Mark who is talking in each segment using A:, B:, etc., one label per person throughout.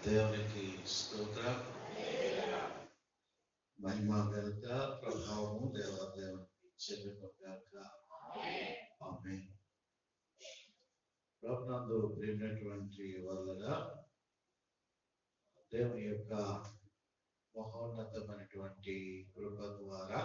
A: దేవునికి స్తోత్రం మహిమ ఘనత ప్రభావము దేవాదేవునికి చెల్లిపోగాక ఆమె ప్రభునందు ప్రియమైనటువంటి వాళ్ళగా దేవుని యొక్క మహోన్నతమైనటువంటి కృప ద్వారా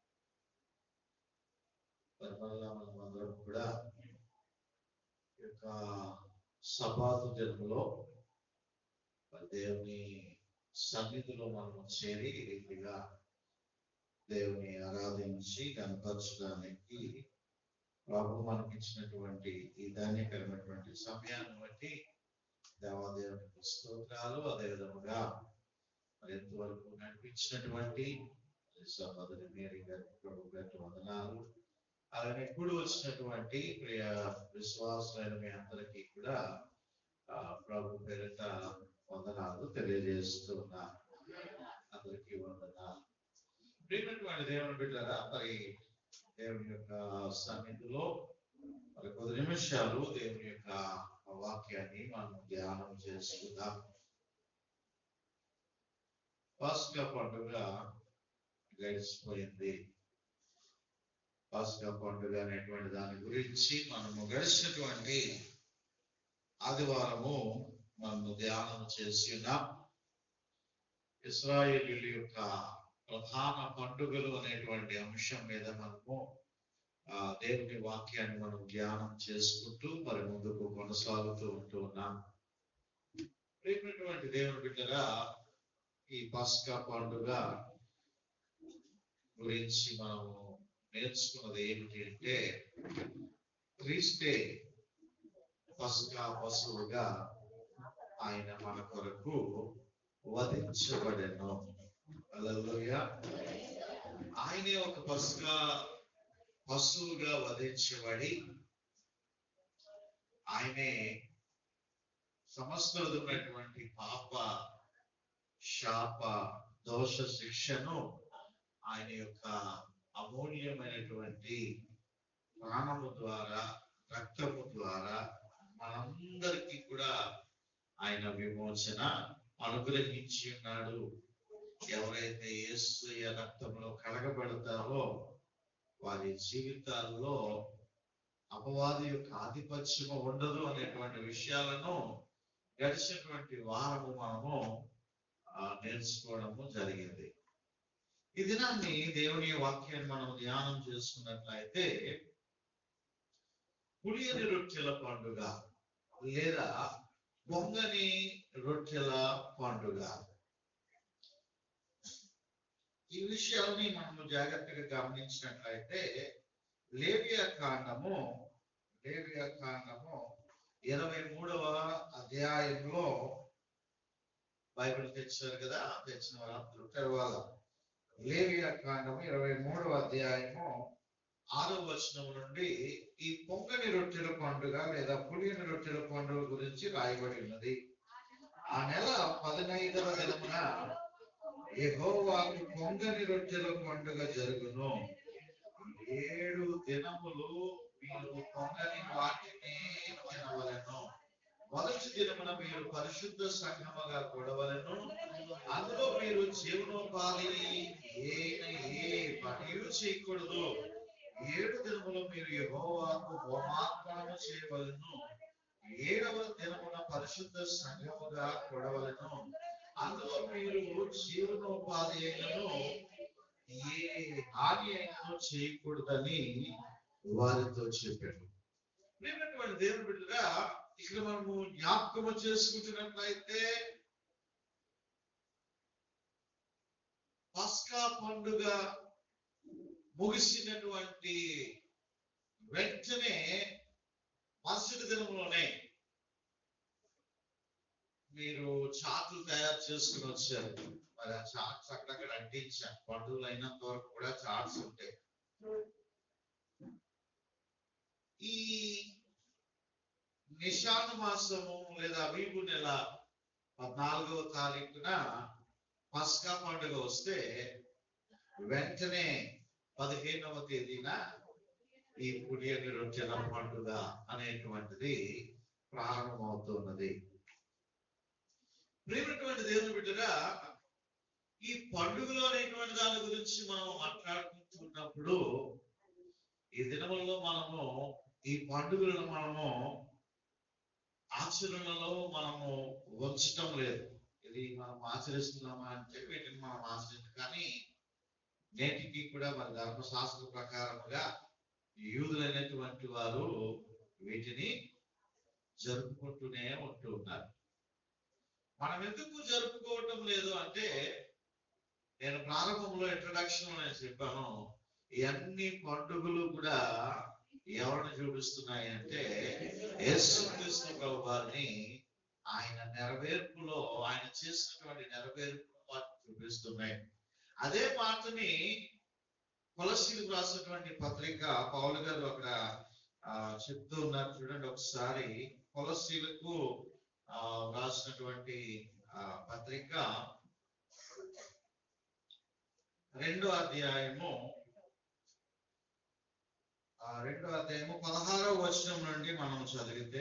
A: మరి మరలా మనం అందరం కూడా ఈ యొక్క సబాతు జన్మలో మరి దేవుని సన్నిధిలో మనం చేరి ఈ రీతిగా దేవుని ఆరాధించి కనపరచడానికి ప్రభు మనకి ఇచ్చినటువంటి ఈ ధాన్యకరమైనటువంటి సమయాన్ని బట్టి దేవాదేవునికి స్తోత్రాలు అదేవిధముగా మరి ఎంతవరకు నడిపించినటువంటి సహోదరి మేరీ గారికి ప్రభు గారికి వందనాలు అలాగే ఇప్పుడు వచ్చినటువంటి ప్రియ విశ్వాసులైన మీ అందరికీ కూడా ఆ, ప్రభు పేరిట వందనాలు తెలియజేస్తున్నా అందరికీ వందనాలు ప్రియమైనటువంటి దేవుని బిడ్డరా మరి దేవుని యొక్క సన్నిధిలో మరి కొద్ది నిమిషాలు దేవుని యొక్క వాక్యాన్ని మనం ధ్యానం చేసుకుందాం పాస్కా పండుగ గడిచిపోయింది పాస్కా పండుగ అనేటువంటి దాని గురించి మనము గడిచినటువంటి ఆదివారము మనము ధ్యానం చేసి ఉన్నాం ఇస్రాయేలీల యొక్క ప్రధాన పండుగలు అనేటువంటి అంశం మీద మనము ఆ దేవుని వాక్యాన్ని మనం ధ్యానం చేసుకుంటూ మరి ముందుకు కొనసాగుతూ ఉంటూ ఉన్నాం ప్రియమైనటువంటి దేవుని బిడ్డగా ఈ పాస్కా పండుగ గురించి మనము నేర్చుకున్నది ఏమిటి అంటే క్రీస్తే పసుగా పశువుగా ఆయన మన కొరకు వధించబడెను హల్లెలూయా ఆయనే ఒక పసుగా పశువుగా వధించబడి ఆయనే సమస్త విధమైనటువంటి పాప శాప దోష శిక్షను ఆయన యొక్క అమూల్యమైనటువంటి ప్రాణము ద్వారా రక్తము ద్వారా మనందరికీ కూడా ఆయన విమోచన అనుగ్రహించి ఉన్నాడు ఎవరైతే యేసు రక్తంలో కడగబడతారో వారి జీవితాల్లో అపవాది యొక్క ఆధిపత్యము ఉండదు అనేటువంటి విషయాలను గడిచినటువంటి వారము మనము ఆ, నేర్చుకోవడము జరిగింది ఈ దినాన్ని దేవుని వాక్యాన్ని మనం ధ్యానం చేసుకున్నట్లయితే పులియని రొట్టెల పండుగ లేదా పొంగని రొట్టెల పండుగ ఈ విషయాల్ని మనము జాగ్రత్తగా గమనించినట్లయితే లేవియా కాండము లేవియా కాండము ఇరవై మూడవ అధ్యాయంలో బైబిల్ తెచ్చారు కదా తెచ్చిన వాళ్ళందరూ తెరవాలి లేవియా కాండము ఇరవై మూడవ అధ్యాయము ఆరో వచనం నుండి ఈ పొంగని రొట్టెల పండుగ లేదా పులియని రొట్టెల పండుగ గురించి రాయబడి ఉన్నది ఆ నెల పదినైదవ దినమున యెహోవాకు పొంగని రొట్టెల పండుగ జరుగును ఏడు దినములు మీరు పొంగని వాటిని తినవలెను మొదటి దినమున మీరు పరిశుద్ధ సంఘముగా కూడవలెను అందులో మీరు జీవనోపాధిని ఏన ఏ పనియు చేయకూడదు ఏడు దినములు మీరు యెహోవాకు హోమాత్మను చేయవలెను ఏడవ దినమున పరిశుద్ధ సంఘముగా కూడవలెను అందులో మీరు జీవనోపాధి అయినను ఏ హాని అయినను చేయకూడదని వారితో చెప్పాడు ప్రియమైనటువంటి దేవుని బిడ్డగా ఇక్కడ మనము జ్ఞాపకము చేసుకుంటున్నట్లయితే పస్కా పండుగ ముగిసినటువంటి వెంటనే మరుసటి దినంలోనే మీరు చార్ట్లు తయారు చేసుకుని వచ్చారు మరి ఆ చార్ట్స్ అక్కడక్కడ అంటించాం పండుగలు అయినంత వరకు కూడా చార్ట్స్ ఉంటాయి ఈ నిషాద మాసము లేదా అబీబు నెల పద్నాలుగవ తారీఖున పస్కా పండుగ వస్తే వెంటనే పదిహేనవ తేదీన ఈ పుడియని రొట్టెల పండుగ అనేటువంటిది ప్రారంభమవుతున్నది ప్రేమటువంటి దేవుని బిడ్డగా ఈ పండుగలు అనేటువంటి దాని గురించి మనం మాట్లాడుకుంటున్నప్పుడు ఈ దినములలో మనము ఈ పండుగలను మనము ఆచరణలో మనము ఉంచటం లేదు ఇది మనం ఆచరిస్తున్నామా అంటే వీటిని మనం ఆచరించం కానీ నేటికి కూడా మన ధర్మశాస్త్ర ప్రకారముగా యూదులైనటువంటి వారు వీటిని జరుపుకుంటూనే ఉంటూ ఉన్నారు మనం ఎందుకు జరుపుకోవటం లేదు అంటే నేను ప్రారంభంలో ఇంట్రడక్షన్ నేను చెప్పాను ఈ అన్ని పండుగలు కూడా ఎవరిని చూపిస్తున్నాయి అంటే యేసుక్రీస్తు ప్రభు వారిని ఆయన నెరవేర్పులో ఆయన చేసినటువంటి నెరవేర్పులో వాటిని చూపిస్తున్నాయి అదే మాటని కొలసీలకు రాసినటువంటి పత్రిక పౌలు గారు అక్కడ ఆ, చెప్తూ ఉన్నారు చూడండి ఒకసారి కొలసీలకు ఆ, రాసినటువంటి ఆ, పత్రిక రెండో అధ్యాయము ఆ, రెండో అధ్యాయము పదహారవ వచనం నుండి మనం చదివితే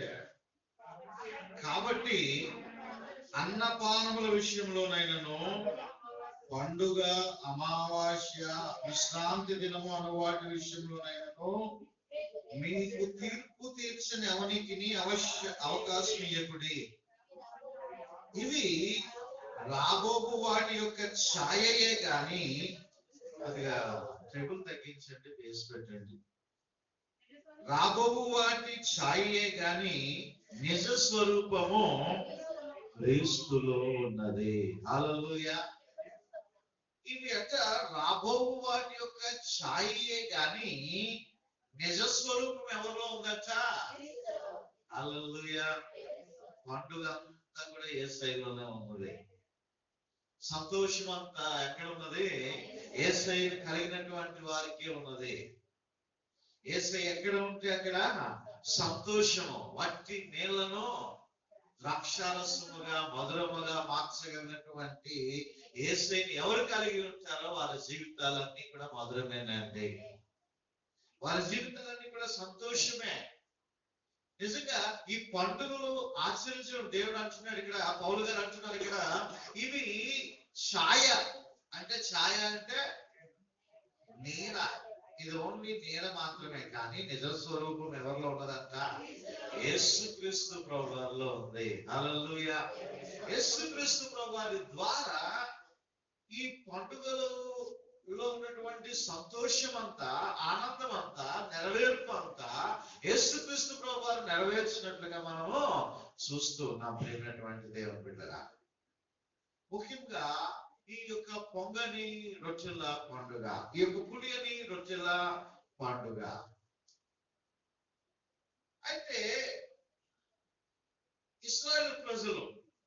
A: కాబట్టి అన్నపానముల విషయంలోనైనను పండుగ అమావాస్య విశ్రాంతి దినము అను వాటి విషయంలోనైనను మీకు తీర్పు తీర్చని ఎవనికి అవశ్య అవకాశం ఇవ్వకుడి ఇవి రాబోబు వాటి యొక్క ఛాయయే గాని కొద్దిగా ట్రిబుల్ తగ్గించండి వేసి పెట్టండి రాబోబు వాటి ఛాయయే గాని నిజ స్వరూపము క్రీస్తులో ఉన్నది హల్లెలూయా ఇవి అట రాబోవు వాటి యొక్క ఛాయే గాని నిజ స్వరూపం ఎవరిలో ఉందట అల్లలుయ పండుగ అంతా కూడా ఏ స్థాయిలోనే ఉన్నది సంతోషం అంతా ఎక్కడ ఉన్నది ఏసై కలిగినటువంటి వారికి ఉన్నది ఏసై ఎక్కడ ఉంటే అక్కడ సంతోషము వట్టి నీళ్లను ద్రాక్షారసముగా మధురముగా మార్చగలిగినటువంటి ఏసైని ఎవరు కలిగి ఉంటారో వారి జీవితాలన్నీ కూడా మధురమేనండి వారి జీవితాలన్నీ కూడా సంతోషమే నిజంగా ఈ పండుగలు ఆచరించడం దేవుడు అంటున్నాడు ఇక్కడ పౌలు గారు అంటున్నారు ఇక్కడ ఇవి ఛాయ అంటే ఛాయ అంటే నీడ ఇది ఓన్లీ నీడ మాత్రమే కానీ నిజ స్వరూపం ఎవరిలో ఉన్నదంట యేసుక్రీస్తు ప్రభువారిలో ఉంది హల్లెలూయా యేసుక్రీస్తు ప్రభువారి ద్వారా ఈ పండుగలలో ఉన్నటువంటి సంతోషం అంతా ఆనందం అంతా నెరవేర్పు అంతా యేసుక్రీస్తు ప్రభువారు నెరవేర్చినట్లుగా మనము చూస్తూ ఉన్నాం ప్రియమైనటువంటి దేవుని బిడ్డగా ముఖ్యంగా ఈ యొక్క పొంగని రొట్టెల పండుగ ఈ యొక్క పులియని రొట్టెల పండుగ అయితే ఇస్రాయల్ ప్రజలు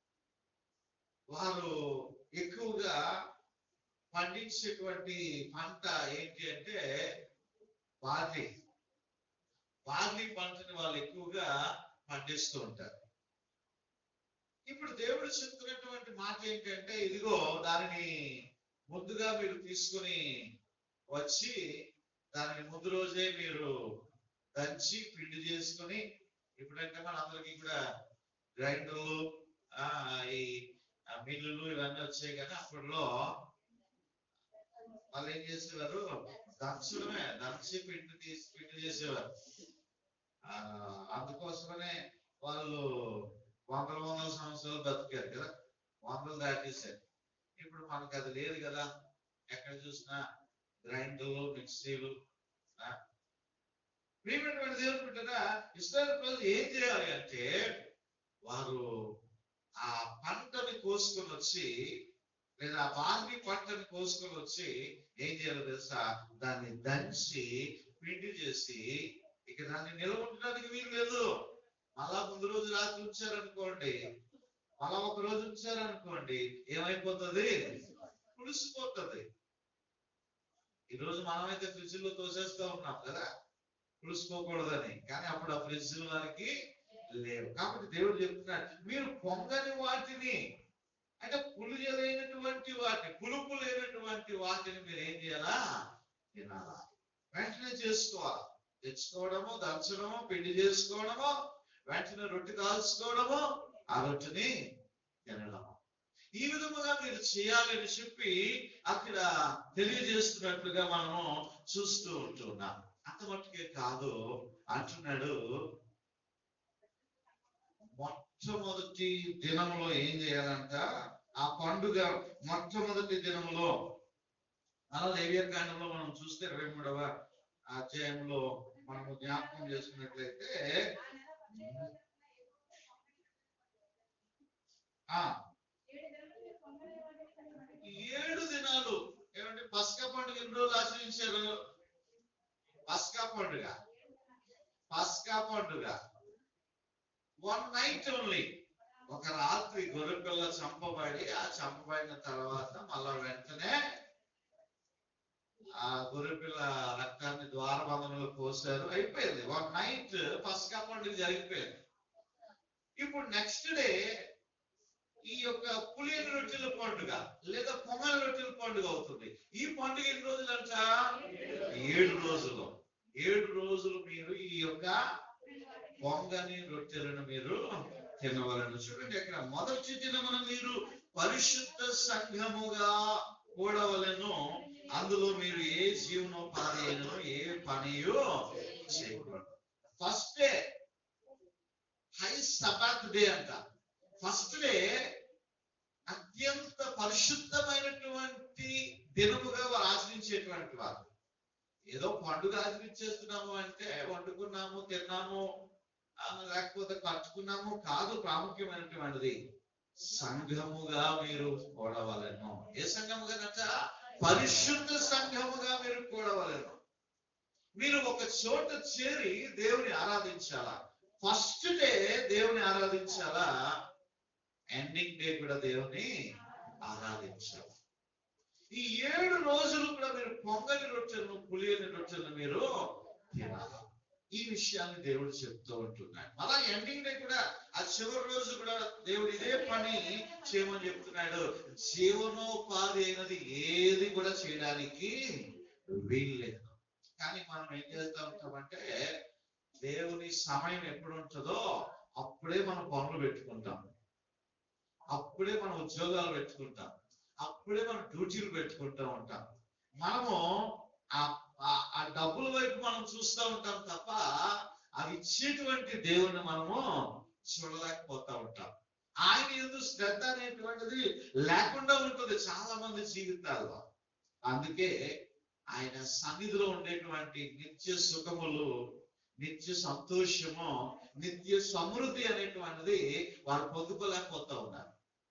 A: వారు ఎక్కువగా పండించేటువంటి పంట ఏంటి అంటే బార్లీ బార్లీ పంటని వాళ్ళు ఎక్కువగా పండిస్తూ ఉంటారు ఇప్పుడు దేవుడు చెప్తున్నటువంటి మాట ఏంటంటే ఇదిగో దానిని ముందుగా మీరు తీసుకుని వచ్చి దానిని ముందు రోజే మీరు దంచి పిండి చేసుకుని ఇప్పుడంటే మన అందరికీ కూడా గ్రైండర్లు ఆ ఈ ఆ మిల్లులు ఇవన్నీ వచ్చాయి కానీ అప్పట్లో వాళ్ళు ఏం చేసేవారు దంచడమే దంచి పిండి తీసి పిండి చేసేవారు ఆ అందుకోసమనే వాళ్ళు వందల వందల సంవత్సరాలు బతికారు కదా వందలు దాటేశారు ఇప్పుడు మనకు అది లేదు కదా ఎక్కడ చూసినా గ్రైండర్లు మిక్సీలు ఆ? ప్రియమైనటువంటి దేవుని బిడ్డగా ఇస్రాయల్ ప్రజలు ఏం చేయాలి అంటే వారు ఆ పంటని కోసుకొని వచ్చి లేదా ఆ బార్లీ పంటని కోసుకొని వచ్చి ఏం చేయాలో తెలుసా దాన్ని దంచి పిండి చేసి ఇక దాన్ని నిల్వ ఉండడానికి వీలు లేదు మళ్ళా ముందు రోజు రాత్రి ఉంచారనుకోండి మళ్ళా ఒక రోజు ఉంచారనుకోండి ఏమైపోతుంది పులిసిపోతుంది ఈ రోజు మనమైతే ఫ్రిడ్జ్ లో తోసేస్తా ఉన్నాం కదా పులుసుకోకూడదని కానీ అప్పుడు ఆ ఫ్రిడ్జ్ వారికి లేవు కాబట్టి దేవుడు చెప్తున్నాడు మీరు పొంగని వాటిని అంటే పులుజ లేనటువంటి వాటిని పులుపు లేనటువంటి వాటిని మీరు ఏం చేయాలా తినాలా వెంటనే చేసుకోవాలి తెచ్చుకోవడము దంచడము పిండి చేసుకోవడము వెంటనే రొట్టె కాల్చుకోవడము ఆ రొట్టెని తినడము ఈ విధముగా మీరు చేయాలి అని చెప్పి అక్కడ తెలియజేస్తున్నట్లుగా మనము చూస్తూ ఉంటున్నాం అంత మట్టుకే కాదు అంటున్నాడు మొట్టమొదటి దినంలో ఏం చేయాలంట ఆ పండుగ మొట్టమొదటి దినంలో అలా లేవియ కాండంలో మనం చూస్తే ఇరవై మూడవ అధ్యాయంలో మనము జ్ఞాపకం చేసుకున్నట్లయితే ఆ ఏడు దినాలు ఏమంటే పస్కా పండుగ ఎన్ని రోజులు ఆచరించారు పస్కా పండుగ పస్కా పండుగ వన్ నైట్ ఓన్లీ ఒక రాత్రి గొర్రెపిల్ల చంపబడి ఆ చంపబడిన తర్వాత మళ్ళా వెంటనే ఆ గొర్రెపిల్ల రక్తాన్ని ద్వారబంధంలో పోసారు అయిపోయింది వన్ నైట్ పస్కా పండుగ జరిగిపోయింది ఇప్పుడు నెక్స్ట్ డే ఈ యొక్క పులియని రొట్టెల పండుగ లేదా పొంగల్ రొట్టెల పండుగ అవుతుంది ఈ పండుగ ఎన్ని రోజులు అంట ఏడు రోజులు ఏడు రోజులు మీరు ఈ యొక్క పొంగని రొట్టెలను మీరు తినవలను చూడండి అక్కడ మొదటి దినమున మీరు పరిశుద్ధ సంఘముగా కూడవలను అందులో మీరు ఏ జీవనోపాధి అయినను ఏ పనియో చేయకూడదు first day high Sabbath day అంట ఫస్ట్ డే అత్యంత పరిశుద్ధమైనటువంటి దినముగా వారు ఆచరించేటువంటి వారు ఏదో పండుగ ఆచరించేస్తున్నాము అంటే వండుకున్నాము తిన్నాము ఆ, లేకపోతే కట్టుకున్నాము కాదు ప్రాముఖ్యమైనటువంటిది సంఘముగా మీరు కూడవలను ఏ సంఘముగానట పరిశుద్ధ సంఘముగా మీరు కూడవలను మీరు ఒక చోట చేరి దేవుని ఆరాధించాలా ఫస్ట్ డే దేవుని ఆరాధించాలా ఎండింగ్ డే కూడా దేవుని ఆరాధించాలి ఈ ఏడు రోజులు కూడా మీరు పొంగని రొట్టెలను పులియని రొట్టెలను మీరు తినాలి ఈ విషయాన్ని దేవుడు చెప్తూ ఉంటున్నాడు అలా ఎండింగ్ డే కూడా ఆ చివరి రోజు కూడా దేవుడు ఇదే పని చేయమని చెప్తున్నాడు జీవనోపాధి అయినది ఏది కూడా చేయడానికి వీల్లేదు కానీ మనం ఏం చేస్తూ ఉంటామంటే దేవుని సమయం ఎప్పుడు ఉంటుందో అప్పుడే మనం పనులు పెట్టుకుంటాం అప్పుడే మనం ఉద్యోగాలు పెట్టుకుంటాం అప్పుడే మనం డ్యూటీలు పెట్టుకుంటూ ఉంటాం మనము ఆ ఆ- ఆ డబ్బుల వైపు మనం చూస్తూ ఉంటాం తప్ప అవి ఇచ్చేటువంటి దేవుణ్ణి మనము చూడలేకపోతా ఉంటాం ఆయన ఎందుకు శ్రద్ధ అనేటువంటిది లేకుండా ఉంటుంది చాలా మంది జీవితాల్లో అందుకే ఆయన సన్నిధిలో ఉండేటువంటి నిత్య సుఖములు నిత్య సంతోషము నిత్య సమృద్ధి అనేటువంటిది వారు పొందుకోలేకపోతా ఉన్నారు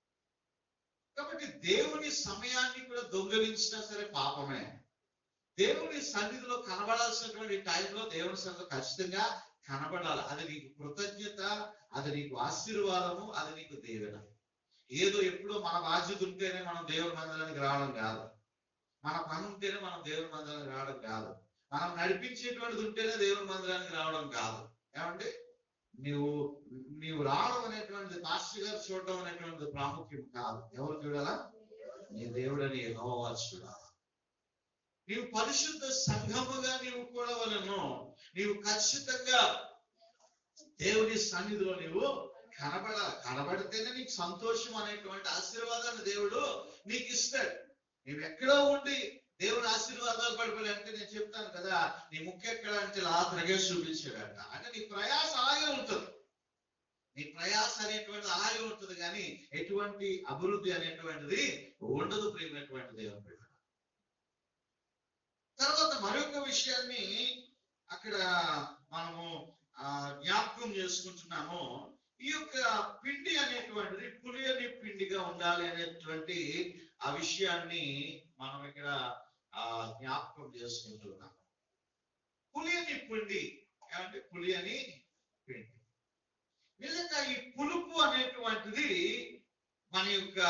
A: కాబట్టి దేవుని సమయాన్ని కూడా దొంగలించినా సరే పాపమే దేవుని సన్నిధిలో కనబడాల్సినటువంటి టైంలో దేవుని సన్నిధిలో ఖచ్చితంగా కనబడాలి అది నీకు కృతజ్ఞత అది నీకు ఆశీర్వాదము అది నీకు దీవెన ఏదో ఎప్పుడో మన బాధ్యత ఉంటేనే మనం దేవుని మందిరానికి రావడం కాదు మన పని ఉంటేనే మనం దేవుని మందిరానికి రావడం కాదు మనం నడిపించేటువంటిది ఉంటేనే దేవుని మందిరానికి రావడం కాదు ఏమంటే నీవు నీవు రావడం అనేటువంటిది పాస్టర్ గారు చూడడం అనేటువంటిది ప్రాముఖ్యం కాదు ఎవరు చూడాలా నీ దేవుడని యెహోవా చూడాలి నీవు పరిశుద్ధ సంఘముగా నీవు కూడవలను నీవు ఖచ్చితంగా దేవుని సన్నిధిలో నీవు కనబడాలి కనబడితేనే నీకు సంతోషం అనేటువంటి ఆశీర్వాదాన్ని దేవుడు నీకు ఇస్తాడు నీవు ఎక్కడో ఉండి దేవుని ఆశీర్వాదాలు పడిపోయి అంటే నేను చెప్తాను కదా నీ ముక్కు ఎక్కడ అంటే ఇలా తిరగేసి చూపించాడంట అంటే నీ ప్రయాస అలాగే ఉంటుంది నీ ప్రయాస అనేటువంటిది అలాగే ఉంటుంది కానీ ఎటువంటి అభివృద్ధి అనేటువంటిది ఉండదు ప్రియమైనటువంటి దేవుని బిడ్డ తర్వాత మరొక విషయాన్ని అక్కడ మనము ఆ, జ్ఞాపకం చేసుకుంటున్నాము ఈ యొక్క పిండి అనేటువంటిది పులియని పిండిగా ఉండాలి అనేటువంటి ఆ విషయాన్ని మనం ఇక్కడ ఆ జ్ఞాపకం చేసుకుంటున్నాం పులియని పిండి ఏమంటే పులియని పిండి నిజంగా ఈ పులుపు అనేటువంటిది మన యొక్క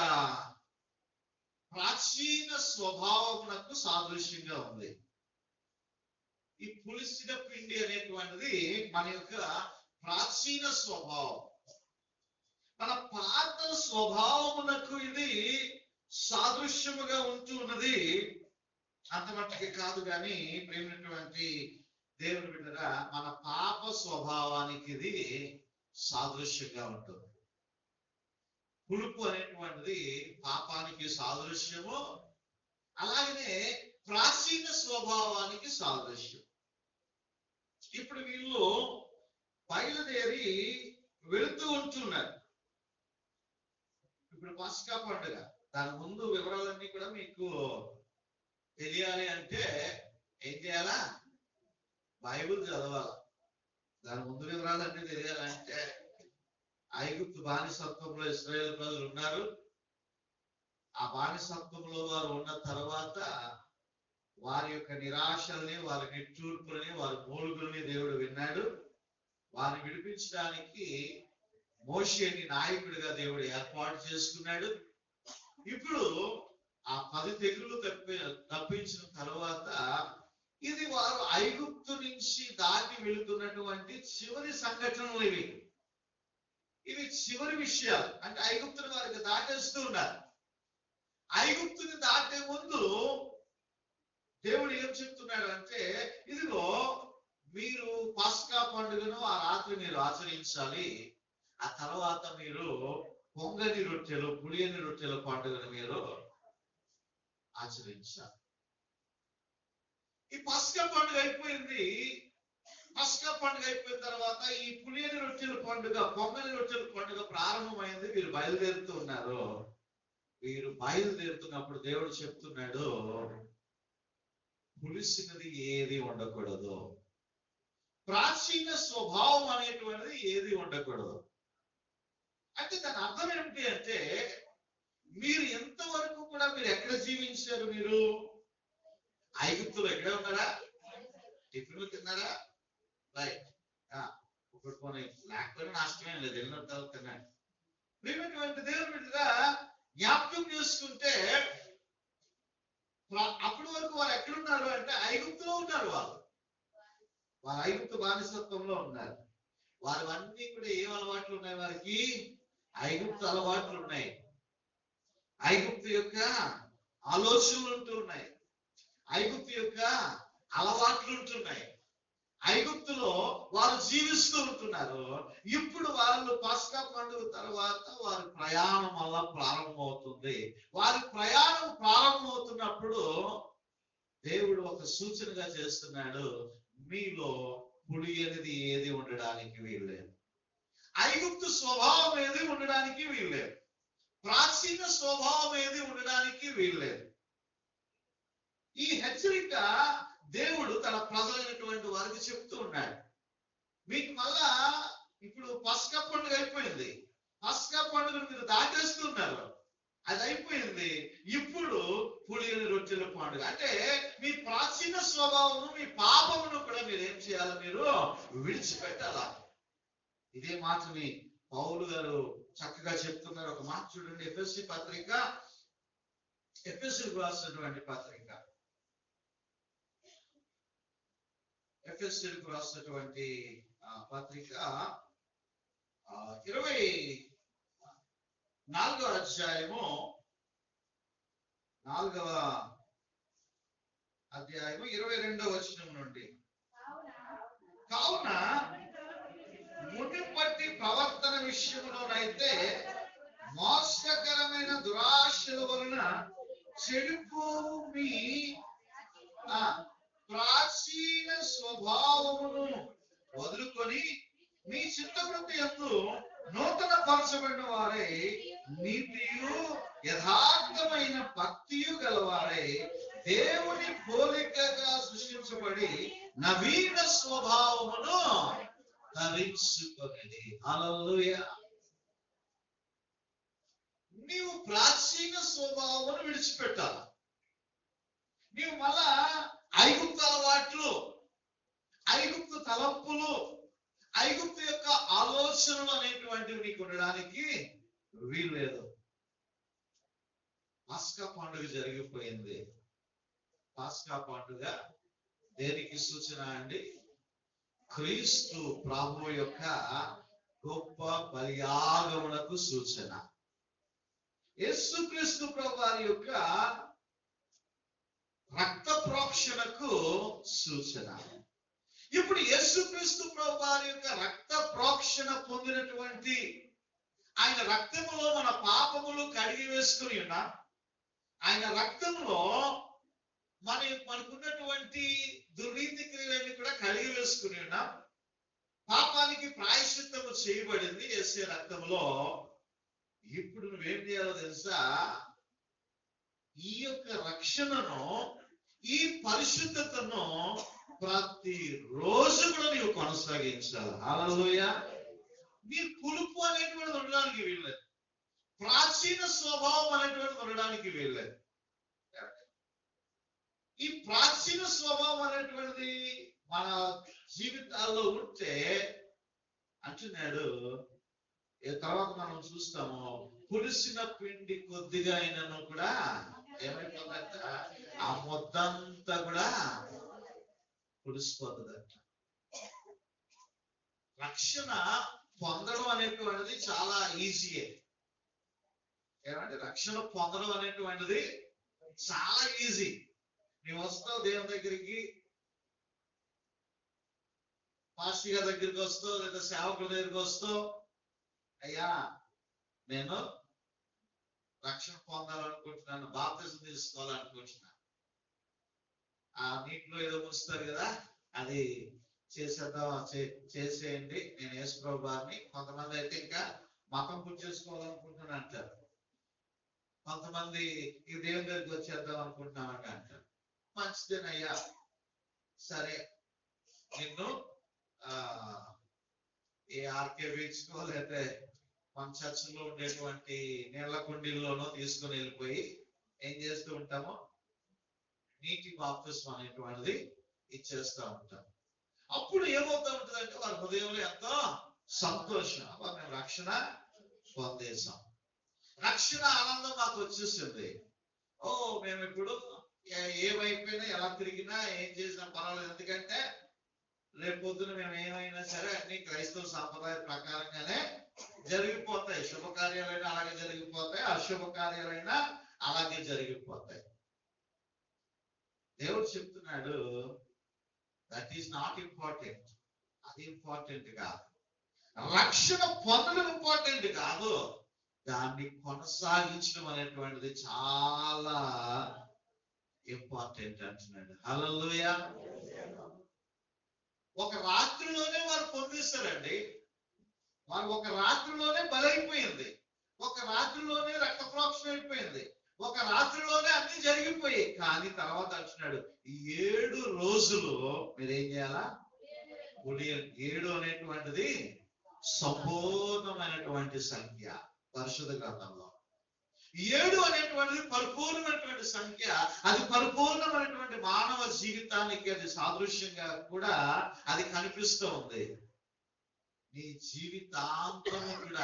A: ప్రాచీన స్వభావమునకు సాదృశ్యంగా ఉంది ఈ పులిసిన పిండి అనేటువంటిది మన యొక్క ప్రాచీన స్వభావం మన పాత స్వభావమునకు ఇది సాదృశ్యముగా ఉంటూ ఉన్నది అంత మట్టుకి కాదు కానీ ప్రేమైనటువంటి దేవుని బిడ్డరా మన పాప స్వభావానికి ఇది సాదృశ్యంగా ఉంటుంది పులుపు అనేటువంటిది పాపానికి సాదృశ్యము అలాగనే ప్రాచీన స్వభావానికి సాదృశ్యం ఇప్పుడు వీళ్ళు బయలుదేరి వెళుతూ ఉంటున్నారు ఇప్పుడు పస్కా పండుగ దాని ముందు వివరాలన్నీ కూడా మీకు తెలియాలి అంటే ఏం చేయాలా బైబిల్ చదవాలి దాని ముందు వివరాలన్నీ తెలియాలంటే ఐగుప్తు బానిసత్వంలో ఇస్రాయేల్ ప్రజలు ఉన్నారు ఆ బానిసత్వంలో వారు ఉన్న తర్వాత వారి యొక్క నిరాశల్ని వారి నిట్టూర్పులని వారి మూలుగుల్ని దేవుడు విన్నాడు వారిని విడిపించడానికి మోషేని నాయకుడిగా దేవుడు ఏర్పాటు చేసుకున్నాడు ఇప్పుడు ఆ పది తెగులు తప్పి తప్పించిన తర్వాత ఇది వారు ఐగుప్తు నుంచి దాటి వెళుతున్నటువంటి చివరి సంఘటనలు ఇవి ఇవి చివరి విషయాలు అంటే ఐగుప్తుని వారికి దాటేస్తూ ఉన్నారు ఐగుప్తుని దాటే ముందు దేవుడు ఏం చెప్తున్నాడు అంటే ఇదిగో మీరు పాస్కా పండుగను ఆ రాత్రి మీరు ఆచరించాలి ఆ తర్వాత మీరు పొంగని రొట్టెలు పులియని రొట్టెల పండుగను మీరు ఆచరించాలి ఈ పస్కా పండుగ అయిపోయింది పస్కా పండుగ అయిపోయిన తర్వాత ఈ పులియని రొట్టెల పండుగ పొంగని రొట్టెల పండుగ ప్రారంభమైంది మీరు బయలుదేరుతూ ఉన్నారు మీరు బయలుదేరుతున్నప్పుడు దేవుడు చెప్తున్నాడు పులిసినది ఏది ఉండకూడదు ప్రాచీన స్వభావం అనేటువంటిది ఏది ఉండకూడదు అంటే దాని అర్థం ఏమిటి అంటే మీరు ఎంతవరకు కూడా మీరు ఎక్కడ జీవించారు మీరు ఐగుప్తులో ఎక్కడే ఉన్నారా టిఫిన్లు తిన్నారా రైట్ ఒకటి పోనీ లేకపోయినా నష్టమే లేదు వెళ్ళిన తర్వాత తిన్నాడు ప్రియమైనటువంటి దేవుని బిడ్డగా జ్ఞాపకం చేసుకుంటే ప్ర- అప్పటి వరకు వారు ఎక్కడున్నారు అంటే ఐగుప్తులో ఉన్నారు వాళ్ళు వారు ఐగుప్తు బానిసత్వంలో ఉన్నారు వారు అన్ని కూడా ఏం అలవాట్లు ఉన్నాయి వారికి ఐగుప్తు అలవాట్లు ఉన్నాయి ఐగుప్తు యొక్క ఆలోచనలు ఉంటూ ఉన్నాయి ఐగుప్తు యొక్క అలవాట్లు ఉంటున్నాయి ఐగుప్తులో వారు జీవిస్తూ ఉంటున్నారు ఇప్పుడు వాళ్ళు పాస్కా పండుగ తర్వాత వారి ప్రయాణం అలా ప్రారంభమవుతుంది వారి ప్రయాణం ప్రారంభమవుతున్నప్పుడు దేవుడు ఒక సూచనగా చేస్తున్నాడు మీలో పులి అనేది ఏది ఉండడానికి వీల్లేదు ఐగుప్తు స్వభావం ఏది ఉండడానికి వీల్లేదు ప్రాచీన స్వభావం ఏది ఉండడానికి వీల్లేదు ఈ హెచ్చరిక దేవుడు తన ప్రజలైనటువంటి వారికి చెప్తూ ఉన్నాడు మీకు మళ్ళా ఇప్పుడు పస్కా పండుగ అయిపోయింది పస్కా పండుగను మీరు దాటేస్తున్నారు అది అయిపోయింది ఇప్పుడు పులియని రొట్టెల పండుగ అంటే మీ ప్రాచీన స్వభావము మీ పాపమును కూడా మీరు ఏం చేయాలి మీరు విడిచిపెట్టాలా ఇదే మాటని పౌలు గారు చక్కగా చెప్తున్నారు ఒక మాట చూడండి ఎఫ్ఎస్సి పత్రిక ఎఫ్ఎస్సి రాసినటువంటి పత్రిక ఎఫ్ఎస్సీలకు రాసినటువంటి ఆ, పత్రిక ఆ, ఇరవై నాలుగవ అధ్యాయము నాలుగవ అధ్యాయము ఇరవై రెండవ వచనం నుండి కావున మునిపట్టి ప్రవర్తన విషయంలోనైతే మోసకరమైన దురాశల వలన చెడిపోవు మీ ఆ, ప్రాచీన స్వభావమును వదులుకొని మీ చిత్తవృత్తి ఎందు నూతన పరచబడిన వారై నీతియు యథార్థమైన భక్తియు గలవారై దేవుని పోలికగా సృష్టించబడి నవీన స్వభావమును ధరించుకొని హల్లెలూయా నీవు ప్రాచీన స్వభావమును విడిచిపెట్టాలి నీవు మళ్ళా ఐగుప్తు అలవాట్లు ఐగుప్తు తలంపులు ఐగుప్తు యొక్క ఆలోచనలు అనేటువంటివి నీకు ఉండడానికి వీల్లేదు పాస్కా పండుగ జరిగిపోయింది పాస్కా పండుగ దేనికి సూచన అండి క్రీస్తు ప్రభు యొక్క గొప్ప బలియాగమునకు సూచన యేసుక్రీస్తు ప్రభు వారి యొక్క రక్త ప్రోక్షణకు సూచన ఇప్పుడు యేసుక్రీస్తు ప్రభు వారి యొక్క రక్త ప్రోక్షణ పొందినటువంటి ఆయన రక్తములో మన పాపములు కడిగి వేసుకుని ఉన్నాం ఆయన రక్తంలో మన మనకున్నటువంటి దుర్నీతి క్రియలన్నీ కూడా కడిగి వేసుకుని ఉన్నాం పాపానికి ప్రాయశ్చిత్తము చేయబడింది ఎస్ఏ రక్తంలో ఇప్పుడు నువ్వేం చేయాలో తెలుసా ఈ యొక్క రక్షణను ఈ పరిశుద్ధతను ప్రతి రోజు కూడా నీవు కొనసాగించాలి హల్లెలూయా నీ పులుపు అనేటువంటిది ఉండడానికి వీల్లేదు ప్రాచీన స్వభావం అనేటువంటిది ఉండడానికి వీల్లేదు ఈ ప్రాచీన స్వభావం అనేటువంటిది మన జీవితాల్లో ఉంటే అంటున్నాడు ఏ తర్వాత మనం చూస్తాము పులిసిన పిండి కొద్దిగా అయినను కూడా ఏమైపోతుందంట ఆ మొత్తంతా కూడా పులిసిపోతుందంట రక్షణ పొందడం అనేటువంటిది చాలా ఈజీయే ఏమంటే రక్షణ పొందడం అనేటువంటిది చాలా ఈజీ నీవు వస్తావు దేవుని దగ్గరికి పాస్టర్ గారి దగ్గరికి వస్తావు లేదా సేవకుల దగ్గరికి వస్తావు అయ్యా నేను రక్షణ పొందాలనుకుంటున్నాను బాప్తిజం తీసుకోవాలనుకుంటున్నాను ఆ నీటిలో ఏదో ముంచుతారు కదా అది చేసేద్దాం చే- చేసేయండి నేను యేసుప్రభు వారిని కొంతమంది అయితే ఇంకా మతం పుచ్చేసుకోవాలనుకుంటున్నాను అంటారు కొంతమంది ఈ దేవుని దగ్గరికి వచ్చేద్దాం అనుకుంటున్నామంట అంటారు మంచిదేనయ్యా సరే నిన్ను ఆ ఈ ఆర్కే బీచ్ కో లేకపోతే మన చర్చిలో ఉండేటువంటి నీళ్ల కుండీల్లోనో తీసుకుని వెళ్ళిపోయి ఏం చేస్తూ ఉంటామో నీటి బాప్తిస్మం అనేటువంటిది ఇచ్చేస్తూ ఉంటాం అప్పుడు ఏమవుతా ఉంటుందంటే వారి హృదయంలో ఎంతో సంతోషం అబ్బా మేము రక్షణ పొందేశాం రక్షణ ఆనందం మాకు వచ్చేసింది ఓ మేము ఇప్పుడు ఏ- ఏమైపోయినా ఎలా తిరిగినా ఏం చేసినా పర్వాలేదు ఎందుకంటే రేపు పొద్దున మేము ఏమైనా సరే అన్ని క్రైస్తవ సాంప్రదాయ ప్రకారంగానే జరిగిపోతాయి శుభకార్యాలైనా అలాగే జరిగిపోతాయి అశుభ కార్యాలైనా అలాగే జరిగిపోతాయి దేవుడు చెప్తున్నాడు దట్ ఈస్ నాట్ ఇంపార్టెంట్ అది ఇంపార్టెంట్ కాదు రక్షణ పొందడం ఇంపార్టెంట్ కాదు దాన్ని కొనసాగించడం అనేటువంటిది చాలా ఇంపార్టెంట్ అంటున్నాడు హల్లెలూయా ఒక రాత్రిలోనే వారు పొందిస్తారండి వారు ఒక రాత్రిలోనే బలైపోయింది ఒక రాత్రిలోనే రక్త ప్రోక్షణ అయిపోయింది ఒక రాత్రిలోనే అన్ని జరిగిపోయాయి కానీ తర్వాత అంటున్నాడు ఈ ఏడు రోజులు మీరేం చేయాలా ఉదయం ఏడు అనేటువంటిది సంపూర్ణమైనటువంటి సంఖ్య పరిశుద్ధ గ్రంథంలో ఏడు అనేటువంటిది పరిపూర్ణమైనటువంటి సంఖ్య అది పరిపూర్ణమైనటువంటి మానవ జీవితానికి అది సాదృశ్యంగా కూడా అది కనిపిస్తూ ఉంది నీ జీవితాంతము కూడా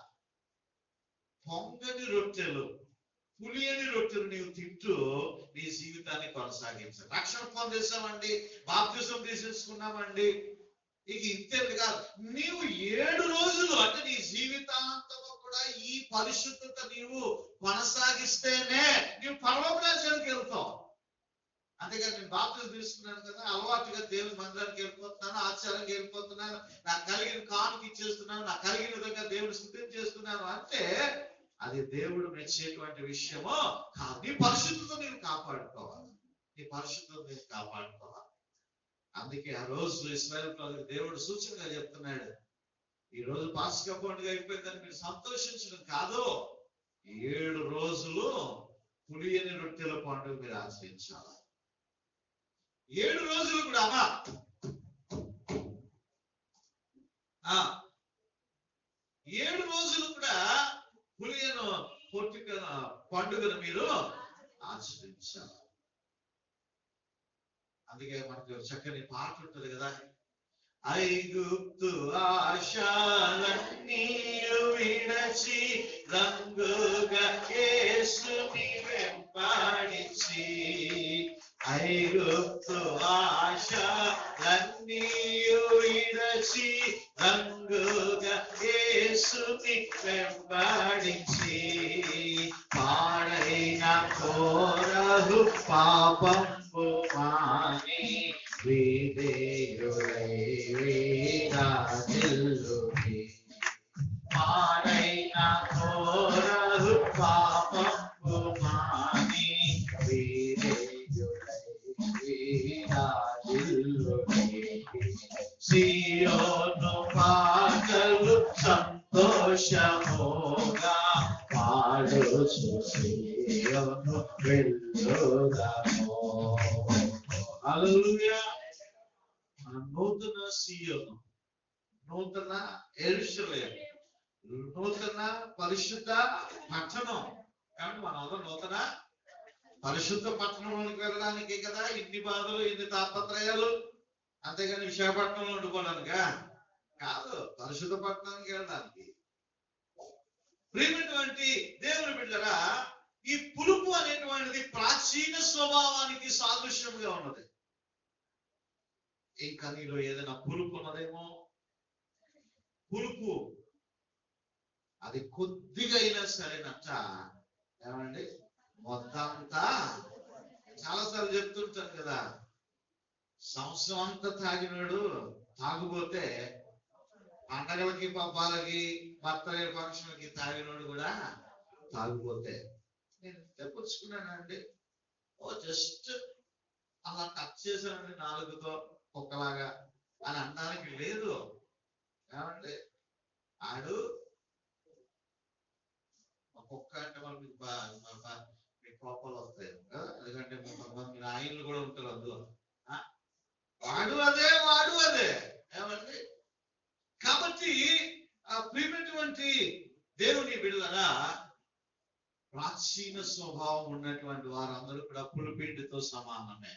A: పొంగని రొట్టెలు పులియని రొట్టెలు నీవు తింటూ నీ జీవితాన్ని కొనసాగించాలి రక్షణ పొందేశామండి బాప్తిజం తీసేసుకున్నామండి ఇక ఇంతేది కాదు నీవు ఏడు రోజులు అంటే నీ జీవితాంతము కూడా ఈ పరిశుద్ధత నీవు కొనసాగిస్తేనే నీవు పరలోక రాజ్యానికి వెళ్తావు అంతేకాదు నేను బాప్తిజం తీసుకున్నాను కదా అలవాటుగా దేవుని మందిరానికి వెళ్ళిపోతున్నాను ఆచారంగా వెళ్ళిపోతున్నాను నాకు కలిగిన కానుక ఇచ్చేస్తున్నాను నాకు కలిగిన విధంగా దేవుని స్థుతి చేస్తున్నాను అంటే అది దేవుడు మెచ్చేటువంటి విషయమో కాదు నీ పరిశుద్ధత నేను కాపాడుకోవాలి నీ పరిశుద్ధత నేను కాపాడుకోవాలి అందుకే ఆ రోజు ఇస్రాయల్ ప్రజలకు దేవుడు సూచనగా చెప్తున్నాడు ఈ రోజు పాస్కా పండుగ అయిపోయిందని మీరు సంతోషించడం కాదు ఏడు రోజులు పులియని రొట్టెల పండుగ మీరు ఆచరించాలి ఏడు రోజులు కూడా అమ్మా ఆ, ఏడు రోజులు కూడా పులియను పొట్టుక పండుగను మీరు ఆచరించాలి అందుకే మనకు చక్కని పాట ఉంటుంది కదా ఐగుప్తు ఆశాలన్నీ విడచి రంగుగా యేసుని వెంబడించి ఐగుప్తు ఆశాలన్నీ విడచి రంగుగా యేసుని వెంబడించి పాడైన కోరహు పాపంబు మాని విధేయులై వీరాజిల్లుని పాడైన పాపము మాని వీరేయుడై వీరాజిల్లుడి. సియోను పాటలు సంతోషముగా పాడుచు సియోను వెళ్ళుదాము హల్లెలూయా మన నూతన సియోను నూతన ఎరుషలేం నూతన పరిశుద్ధ పట్టణం కాబట్టి మన వల్ల నూతన పరిశుద్ధ పట్టణంలోకి వెళ్ళడానికి కదా ఇన్ని బాధలు ఇన్ని తాపత్రయాలు అంతేగాని విశాఖపట్నంలో ఉండిపోవడానికా కాదు పరిశుద్ధ పట్టణానికి వెళ్ళడానికి ప్రియమైనటువంటి దేవుని బిడ్డరా ఈ పులుపు అనేటువంటిది ప్రాచీన స్వభావానికి సాదృశ్యంగా ఉన్నది ఇంకా నీలో ఏదైనా పులుపు ఉన్నదేమో పులుపు అది కొద్దిగా అయినా సరేనట ఏమండి మొత్తంతా చాలాసార్లు చెప్తుంటాను కదా సంవత్సరం అంతా తాగినాడు తాగుపోతే పండగలకి పబ్బాలకి బర్త్డే ఫంక్షన్లకి తాగినోడు కూడా తాగిపోతే నేను తెప్పించుకున్నానండి ఓ జస్ట్ అలా టచ్ చేశానండి నాలుగుతో ఒక్కలాగా అని అనడానికి లేదు ఏమండి ఆడు ఒక్కొక్క అంటే వాళ్ళు మీకు బా- బా- బా- మీకు కోపాలు వస్తాయి కదా ఎందుకంటే మీ కొంతమంది మీరు ఆయనలు కూడా ఉంటారు అందులో ఆ? వాడు అదే వాడు అదే ఏమండి కాబట్టి ఆ ప్రియమైనటువంటి దేవుని బిడ్డలరా ప్రాచీన స్వభావం ఉన్నటువంటి వారందరూ కూడా పులిపిండితో సమానమే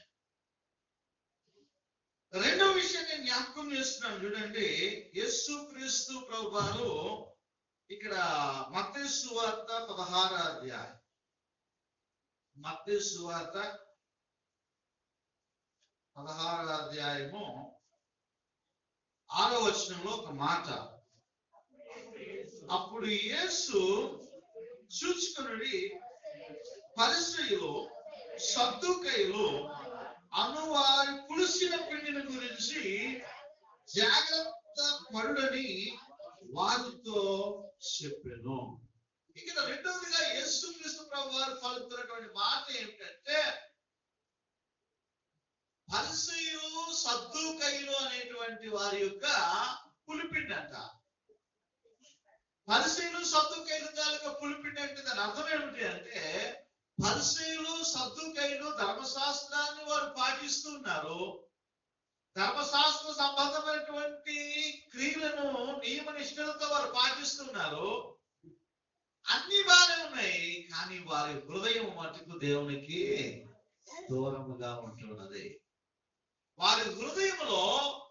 A: రెండో విషయం నేను జ్ఞాపకం చేస్తున్నాను చూడండి యేసు క్రీస్తు ప్రభు వారు ఇక్కడ మత్తయి సువార్త పదహార అధ్యాయం మత్తయి సువార్త పదహార అధ్యాయము ఆరో వచనంలో ఒక మాట అప్పుడు యేసు చూచుకుని పరిశ్రయులు సద్దుకైలు అనువారి పులిసిన పిండిని గురించి జాగ్రత్త పడుడని వారితో చెప్పాను ఇక్కడ రెండవదిగా యేసు క్రీస్తు ప్రభు వారు పలుకుతున్నటువంటి మాట ఏమిటంటే పరిసయులు సద్దుకైలు అనేటువంటి వారి యొక్క పులిపిండి అంట పరిసయులు సద్దుకైలు తాలూకా పులిపిండి అంటే దాని అర్థం ఏమిటి అంటే పరిసయులు సద్దుకైలు ధర్మశాస్త్రాన్ని వారు పాటిస్తూ ఉన్నారు ధర్మశాస్త్ర సంబంధమైనటువంటి క్రియలను నియమ నిష్ఠలతో వారు పాటిస్తున్నారు అన్ని బాగానే ఉన్నాయి కానీ వారి హృదయం మటుకు దేవునికి దూరముగా ఉంటున్నది వారి హృదయంలో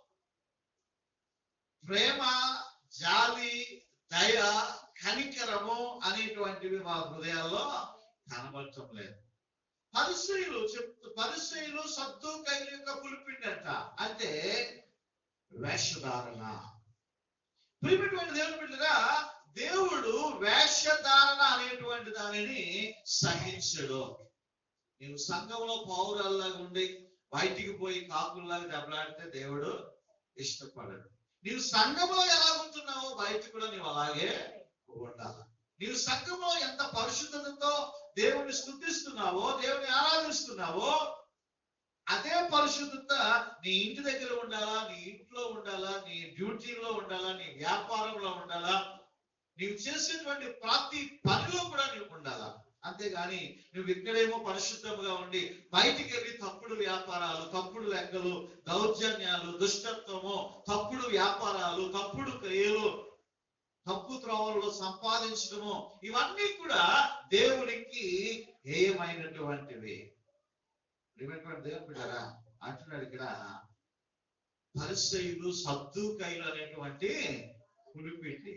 A: ప్రేమ జాలి దయ కనికరము అనేటువంటివి మా హృదయాల్లో కనబడటం లేదు పరిశ్రయులు చెప్తూ పరిశ్రయులు సద్దు కైలు యొక్క పులిపిండట అంటే వేషధారణ ప్రియమైనటువంటి దేవుని బిడ్డగా దేవుడు వేషధారణ అనేటువంటి దానిని సహించడు నీవు సంఘంలో పౌరాల్లాగా ఉండి బయటికి పోయి కాకుల్లాగా దెబ్బలాడితే దేవుడు ఇష్టపడడు నీవు సంఘంలో ఎలా ఉంటున్నావో బయట కూడా నీవు అలాగే ఉండాలి నీవు సంఘంలో ఎంత పరిశుద్ధతతో దేవుని స్థుతిస్తున్నావో దేవుని ఆరాధిస్తున్నావో అదే పరిశుద్ధత నీ ఇంటి దగ్గర ఉండాలా నీ ఇంట్లో ఉండాలా నీ డ్యూటీలో ఉండాలా నీ వ్యాపారంలో ఉండాలా నీవు చేసేటువంటి ప్రతి పనిలో కూడా నీవు ఉండాలా అంతేగాని నువ్వు ఇక్కడేమో పరిశుద్ధంగా ఉండి బయటికి వెళ్ళి తప్పుడు వ్యాపారాలు తప్పుడు లెక్కలు దౌర్జన్యాలు దుష్టత్వము తప్పుడు వ్యాపారాలు తప్పుడు క్రియలు తప్పు త్రోవల్లో సంపాదించడము ఇవన్నీ కూడా దేవునికి హేయమైనటువంటివి ప్రియమైనటువంటి దేవుని బిడ్డరా అంటున్నాడు ఇక్కడ పరిసయులు సద్దుకైలు అనేటువంటి పులిపెట్టి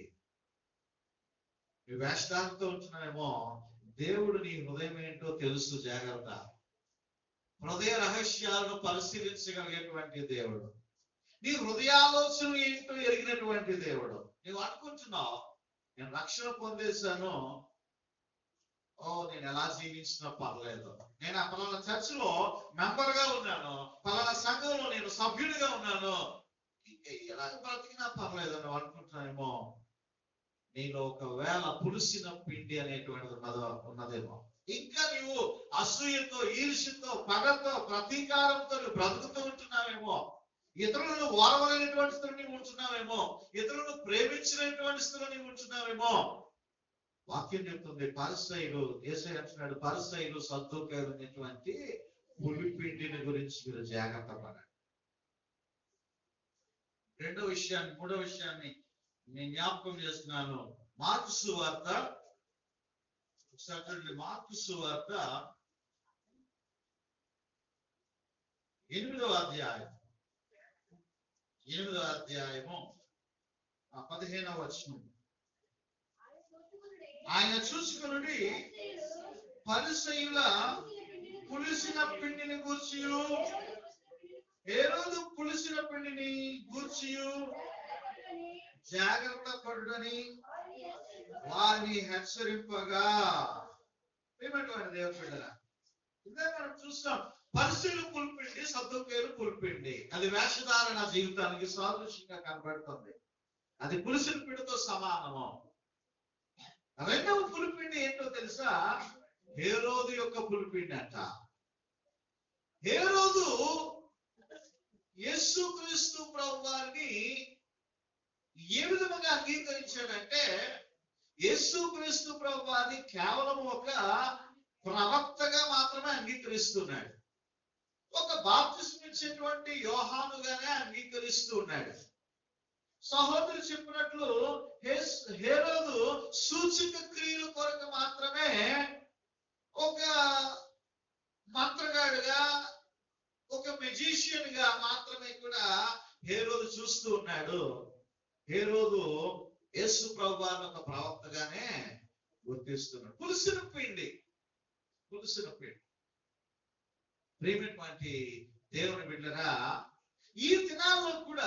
A: నీ వేషధారంతో ఉంటున్నావేమో దేవుడు నీ హృదయం ఏంటో తెలుసు జాగ్రత్త హృదయ రహస్యాలను పరిశీలించగలిగేటువంటి దేవుడు నీ హృదయాలోచనలు ఏంటో ఎరిగినటువంటి దేవుడు నువ్వు అనుకుంటున్నావు నేను రక్షణ పొందేశాను ఓ నేను ఎలా జీవించినా పర్లేదు నేను ఆ పలానా చర్చిలో మెంబర్ గా ఉన్నాను పలానా సంఘంలో నేను సభ్యుడిగా ఉన్నాను ఇంకా ఎలా బ్రతికినా పర్లేదు అని అనుకుంటున్నానేమో నీలో ఒకవేళ పులిసిన పిండి అనేటువంటిది ఉన్నదో ఉన్నదేమో ఇంకా నీవు అసూయతో ఈర్ష్యతో పగతో ప్రతీకారంతో నువ్వు బ్రతుకుతూ ఉంటున్నావేమో ఇతరులను ఓరవలేనటువంటి స్థితిలో నీవు ఉంటున్నావేమో ఇతరులను ప్రేమించినటువంటి స్థితిలో నీవు ఉంటున్నావేమో వాక్యం చెప్తుంది పరిసైలు ఏసై అంటున్నాడు పరిసైలు సర్దుకాయలు అనేటువంటి పులిపిండిని గురించి మీరు జాగ్రత్త పడండి రెండో విషయాన్ని మూడో విషయాన్ని నేను జ్ఞాపకం చేస్తున్నాను మార్క్స్ వార్త ఒకసారి చూడండి మార్క్స్ వార్త ఎనిమిదవ అధ్యాయం ఎనిమిదవ అధ్యాయము ఆ పదిహేనవ వచనం ఆయన చూసుకునుడి పరిసయుల పులిసిన పిండిని గూర్చియు ఏ రోజు పులిసిన పిండిని గూర్చియు జాగ్రత్త పడుడని వారిని హెచ్చరింపగా ఏమంటారు దేవుడు బిడ్డరా ఇదే మనం చూస్తాం పరిశీలు పులిపిండి సద్దుకేలు పులిపిండి అది వేషధారణ జీవితానికి సాదృశ్యంగా కనబడుతుంది అది పులిసిన పిండితో సమానము రెండవ పులిపిండి ఏంటో తెలుసా హేరోదు యొక్క పులిపిండి అంట హేరోదు యేసు క్రీస్తు ప్రభు వారిని ఏ విధముగా అంగీకరించాడంటే యేసు క్రీస్తు ప్రభు వారిని కేవలం ఒక ప్రవక్తగా మాత్రమే అంగీకరిస్తున్నాడు ఒక బాప్తిస్మ ఇచ్చేటువంటి యోహానుగానే అంగీకరిస్తూ ఉన్నాడు సహోదరు చెప్పినట్లు హేస్- హేరోదు సూచక క్రియల కొరకు మాత్రమే ఒక మంత్రగాడుగా ఒక మెజిషియన్ గా మాత్రమే కూడా హేరోదు చూస్తూ ఉన్నాడు హేరోదు యేసు ప్రభువారిని ఒక ప్రవక్తగానే గుర్తిస్తున్నాడు పులుసున పిండి పులుసున పిండి ప్రేమటువంటి దేవుని బిడ్డరా ఈ దినాల్లో కూడా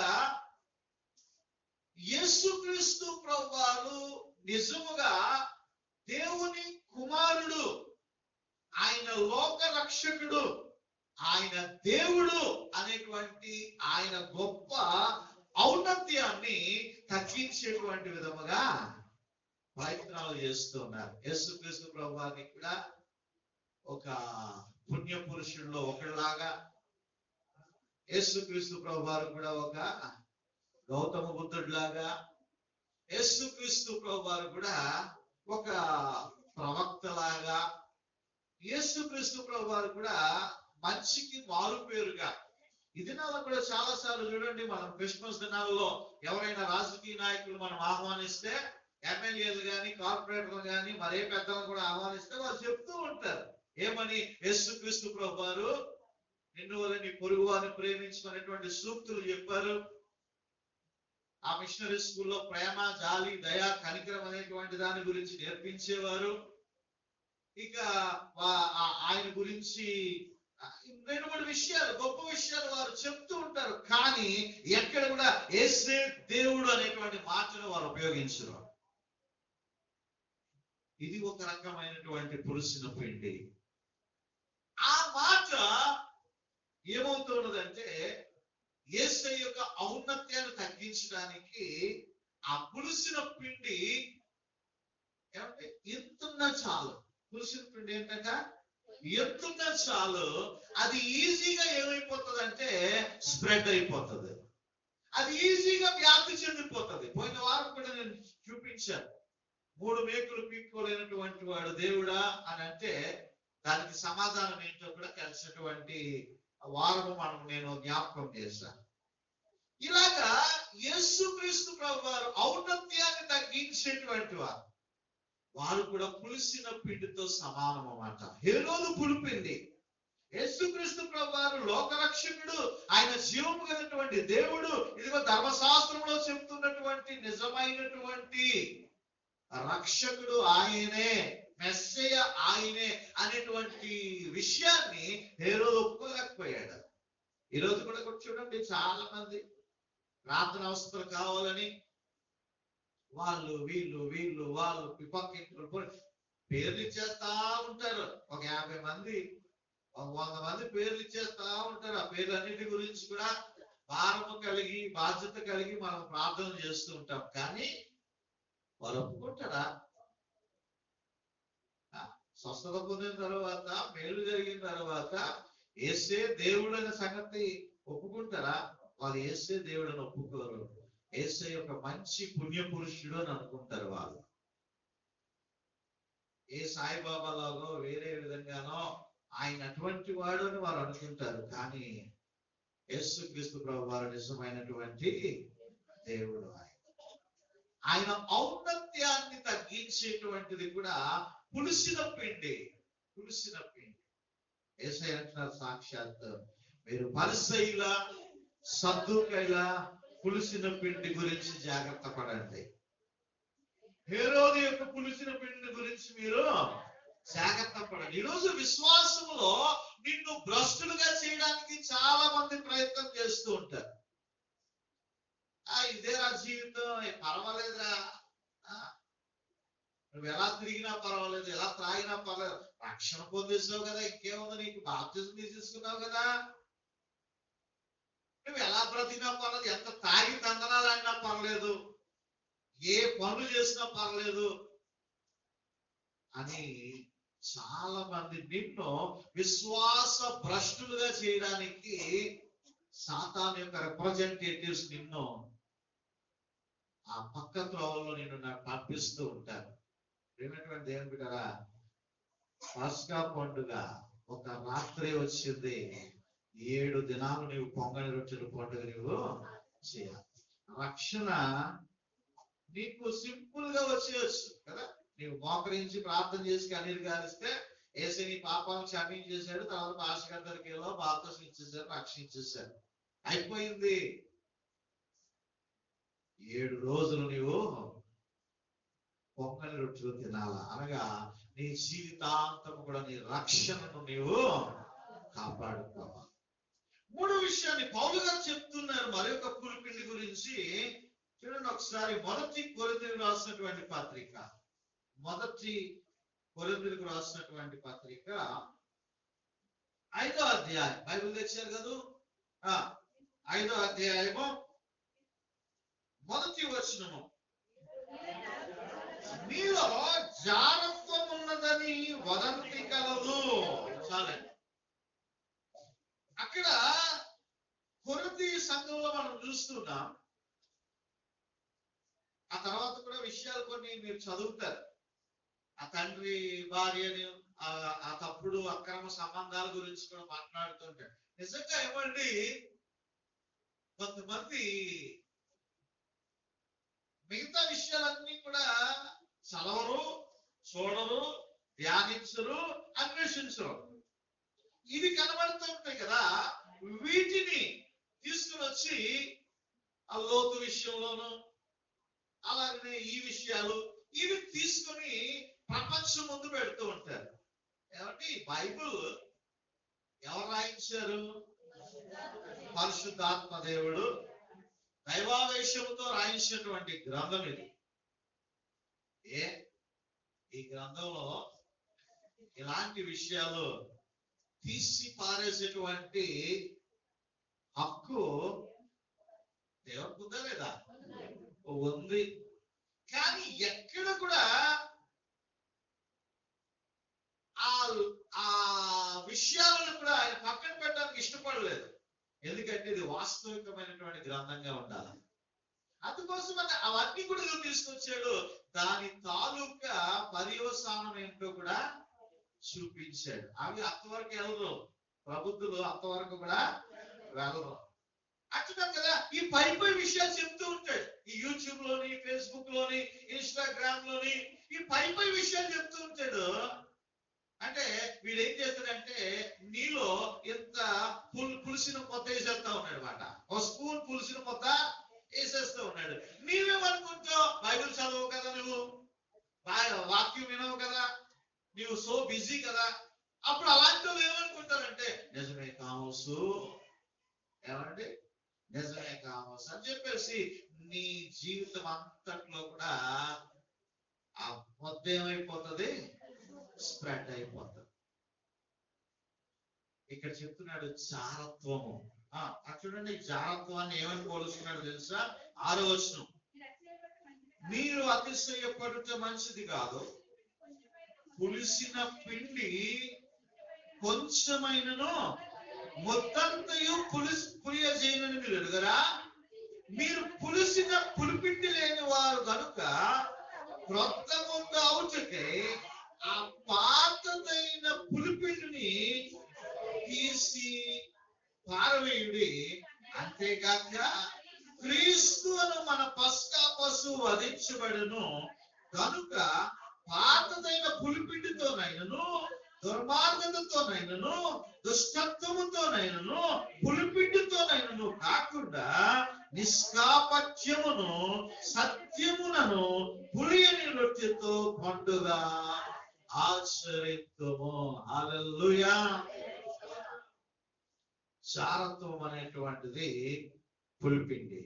A: యేసుక్రీస్తు ప్రభువారు నిజముగా దేవుని కుమారుడు ఆయన లోక రక్షకుడు ఆయన దేవుడు అనేటువంటి ఆయన గొప్ప ఔన్నత్యాన్ని తగ్గించేటువంటి విధముగా ప్రయత్నాలు చేస్తున్నారు యేసుక్రీస్తు ప్రభువారిని కూడా ఒక పుణ్య పురుషుల్లో ఒకలాగా యేసుక్రీస్తు ప్రభువారు కూడా ఒక గౌతమ బుద్ధుడిలాగా యేసుక్రీస్తు ప్రభువారు కూడా ఒక ప్రవక్తలాగా యేసుక్రీస్తు ప్రభువారు కూడా మంచికి మారు పేరుగా ఈ దినాల్లో కూడా చాలా సార్లు చూడండి మనం క్రిస్మస్ దినాల్లో ఎవరైనా రాజకీయ నాయకులు మనం ఆహ్వానిస్తే ఎమ్మెల్యేలు కానీ కార్పొరేటర్లు కానీ మరే పెద్దలు కూడా ఆహ్వానిస్తే వాళ్ళు చెప్తూ ఉంటారు ఏమని యేసుక్రీస్తు ప్రభువారు నిన్ను వల్ల నీ పొరుగు వారిని ప్రేమించుకునేటువంటి సూక్తులు చెప్పారు ఆ మిషనరీ స్కూల్లో ప్రేమ జాలి దయ కనికరం అనేటువంటి దాని గురించి నేర్పించేవారు ఇక వా- ఆ- ఆయన గురించి ఆ, రెండు మూడు విషయాలు గొప్ప విషయాలు వారు చెప్తూ ఉంటారు కానీ ఎక్కడ కూడా ఏసే దేవుడు అనేటువంటి మాటను వారు ఉపయోగించరు ఇది ఒక రకమైనటువంటి పురుషుల పిండి ఆ మాట ఏమవుతున్నదంటే యేసు యొక్క ఔన్నత్యాన్ని తగ్గించడానికి ఆ పులుసిన పిండి ఏమంటే ఎత్తున్నా చాలు పులుసిన పిండి ఏంటంట ఎత్తున్నా చాలు అది ఈజీగా ఏమైపోతుంది అంటే స్ప్రెడ్ అయిపోతుంది అది ఈజీగా వ్యాప్తి చెందిపోతుంది పోయిన వారం కూడా నేను చూపించాను మూడు మేకులు పీక్కోలేనటువంటి వాడు దేవుడా అని అంటే దానికి సమాధానం ఏంటో కూడా తెలిసినటువంటి వారము మనం నేను జ్ఞాపకం చేశాను ఇలాగా యేసుక్రీస్తు ప్రభు వారు ఔన్నత్యాన్ని తగ్గించేటువంటి వారు వారు కూడా పులిసిన పిండితో సమానం అన్నమాట హేరోదు పులిపింది యేసుక్రీస్తు ప్రభు వారు లోకరక్షకుడు ఆయన జీవము కలిగినటువంటి దేవుడు ఇదిగో ధర్మశాస్త్రంలో చెప్తున్నటువంటి నిజమైనటువంటి రక్షకుడు ఆయనే మెస్సయ ఆయనే అనేటువంటి విషయాన్ని హేరోదు ఒప్పుకోలేకపోయాడు ఈ రోజు కూడా కూడా చూడండి చాలా మంది ప్రార్థన అవసరాలు కావాలని వాళ్ళు వీళ్ళు వీళ్ళు వాళ్ళు పిపక్కింట్లు పేర్లు ఇచ్చేస్తా ఉంటారు ఒక యాభై మంది ఒక వంద మంది పేర్లు ఇచ్చేస్తా ఉంటారు ఆ పేర్లన్నిటి గురించి కూడా భారము కలిగి బాధ్యత కలిగి మనం ప్రార్థన చేస్తూ ఉంటాం కానీ వారు ఒప్పుకుంటారా ఆ, స్వస్థత పొందిన తర్వాత మేలు జరిగిన తర్వాత ఏసే దేవుడు అనే సంగతి ఒప్పుకుంటారా వాళ్ళు ఏసే దేవుడని ఒప్పుకోరు ఏసే ఒక మంచి పుణ్య పురుషుడు అని అనుకుంటారు వాళ్ళు ఏ సాయిబాబాలాగో వేరే విధంగానో ఆయన అటువంటి వాడు అని వారు అనుకుంటారు కానీ యేసు క్రీస్తు ప్రభు వారు నిజమైనటువంటి దేవుడు ఆయన ఆయన ఔన్నత్యాన్ని తగ్గించేటువంటిది కూడా పులిసిన పిండి పులిసిన పిండి ఏసై అంటున్నారు సాక్షాత్ మీరు పరిసైల సద్దుకైల పులిసిన పిండి గురించి జాగ్రత్త పడండి హేరోది యొక్క పులిసిన పిండి గురించి మీరు జాగ్రత్త పడండి ఈరోజు విశ్వాసములో నిన్ను భ్రష్టులుగా చేయడానికి చాలా మంది ప్రయత్నం చేస్తూ ఉంటారు ఆ ఇదేరా జీవితం ఏ పర్వాలేదురా ఆ, నువ్వు ఎలా తిరిగినా పర్వాలేదు ఎలా త్రాగినా పర్వాలేదు రక్షణ పొందేసావు కదా ఇంకేముంది నీకు బాప్తిజం తీసేసుకున్నావు కదా నువ్వు ఎలా బ్రతికినా పర్లేదు ఎంత తాగి తందనాలన్నా పర్లేదు ఏ పనులు చేసినా పర్లేదు అని చాలా మంది నిన్ను విశ్వాస భ్రష్టులుగా చేయడానికి సాతాన్ యొక్క రిప్రజెంటేటివ్స్ నిన్ను ఆ పక్క త్రోవలో నిన్ను నాకు పంపిస్తూ ఉంటారు ఏమిటటువంటి దేవుని బిడ్డరా పస్కా పండుగ ఒక రాత్రి వచ్చింది ఏడు దినాలు నీవు పొంగని రొట్టెల పండుగ నువ్వు చేయాలి రక్షణ నీకు సింపుల్ గా వచ్చేయచ్చు కదా నీవు మోకరించి ప్రార్థన చేసి కన్నీరు గారిస్తే ఏసీ నీ పాపాలను క్షమించేశాడు తర్వాత భాషగారి దగ్గరికి వెళ్ళో బాప్తసం ఇచ్చేసారు రక్షించేశారు అయిపోయింది ఏడు రోజులు నీవు పొంగని రొట్టెలు తినాలా అనగా నీ జీవితాంతం కూడా నీ రక్షణను నీవు కాపాడుకోవాలి మూడో విషయాన్ని పౌలు గారు చెప్తున్నారు మరొక పులిపిండి గురించి చూడండి ఒకసారి మొదటి కొరిందులకు రాసినటువంటి పత్రిక మొదటి కొరిందులకు రాసినటువంటి పత్రిక ఐదో అధ్యాయం బైబిల్ తెచ్చారు కదూ ఆ, ఐదో అధ్యాయము మొదటి వచనము మీలో జారత్వం ఉన్నదని వదంతి కలదు చాలండి అక్కడ కొరతి సంఘంలో మనం చూస్తున్నాం ఆ తర్వాత కూడా విషయాలు కొన్ని మీరు చదువుతారు ఆ తండ్రి భార్యని ఆ ఆ తప్పుడు అక్రమ సంబంధాల గురించి కూడా మాట్లాడుతుంటాడు నిజంగా ఏమండి కొంతమంది మిగతా విషయాలన్నీ కూడా చదవరు చూడరు ధ్యానించరు అన్వేషించరు ఇవి కనబడుతూ ఉంటాయి కదా వీటిని తీసుకుని వచ్చి ఆ లోతు విషయంలోను అలాగనే ఈ విషయాలు ఇవి తీసుకొని ప్రపంచం ముందు పెడుతూ ఉంటారు ఏమంటే ఈ బైబుల్ ఎవరు రాయించారు పరిశుద్ధాత్మ దేవుడు దైవావేశముతో రాయించినటువంటి గ్రంథం ఇది ఏ ఈ గ్రంథంలో ఇలాంటి విషయాలు తీసి పారేసేటువంటి హక్కు దేవుడికి ఉందా లేదా ఉంది కానీ ఎక్కడ కూడా ఆ ఆ విషయాలను కూడా ఆయన పక్కన పెట్టడానికి ఇష్టపడలేదు ఎందుకంటే ఇది వాస్తవికమైనటువంటి గ్రంథంగా ఉండాలి అందుకోసం అని అవన్నీ కూడా ఇదిగో తీసుకొచ్చాడు దాని తాలూకా పర్యవసానం ఏంటో కూడా చూపించాడు అవి అంతవరకు వెళ్ళరు ప్రబుద్ధులు అంతవరకు కూడా వెళ్ళరు అంటున్నాం కదా ఈ పై పై విషయాలు చెప్తూ ఉంటాడు ఈ యూట్యూబ్ లోని ఫేస్బుక్ లోని ఇన్స్టాగ్రామ్ లోని ఈ పై పై విషయాలు చెప్తూ ఉంటాడు అంటే వీడు ఏం చేస్తాడంటే నీలో ఇంత పుల్ పులిసిన మొత్తం వేసేస్తా ఉన్నాడు అనమాట ఒక స్పూన్ పులిసిన మొత్త వేసేస్తూ ఉన్నాడు నీవేమనుకుంటావు బైబిల్ చదవవు కదా నువ్వు వా- వాక్యం వినవు కదా నువ్వు సో బిజీ కదా అప్పుడు అలాంటి వాళ్ళు ఏమనుకుంటారంటే నిజమే కావచ్చు ఏమండి నిజమే కావచ్చు అని చెప్పేసి నీ జీవితం అంతట్లో కూడా ఆ మొత్తం ఏమైపోతుంది స్ప్రెడ్ అయిపోతుంది ఇక్కడ చెప్తున్నాడు జారత్వము ఆ అది చూడండి ఈ జారత్వాన్ని ఏమని పోలుస్తున్నాడు తెలుసా ఆరో వచనం మీరు అతిశయపడితే మంచిది కాదు పులిసిన పిండి కొంచెమైనను మొత్తంతయు పులిసి పులియజేయనని మీరు ఎరుగరా మీరు పులిసిన పులిపిండి లేని వారు కనుక క్రొత్త మొక్క అవుటకై ఆ పాతదైన పులిపిండిని తీసి పారవేయుడి అంతేకాక క్రీస్తు అను మన పస్కా పశువు వధించబడును కనుక పాతదైన పులిపిండితోనైనను దుర్మార్గతతోనైనను దుష్టత్వముతోనైనను పులిపిండితోనైనను కాకుండా నిష్కాపట్యమును సత్యమునను పులియని రొట్టెతో పండుగ ఆచరిత్వము హల్లెలూయా చారత్వం అనేటువంటిది పులిపిండి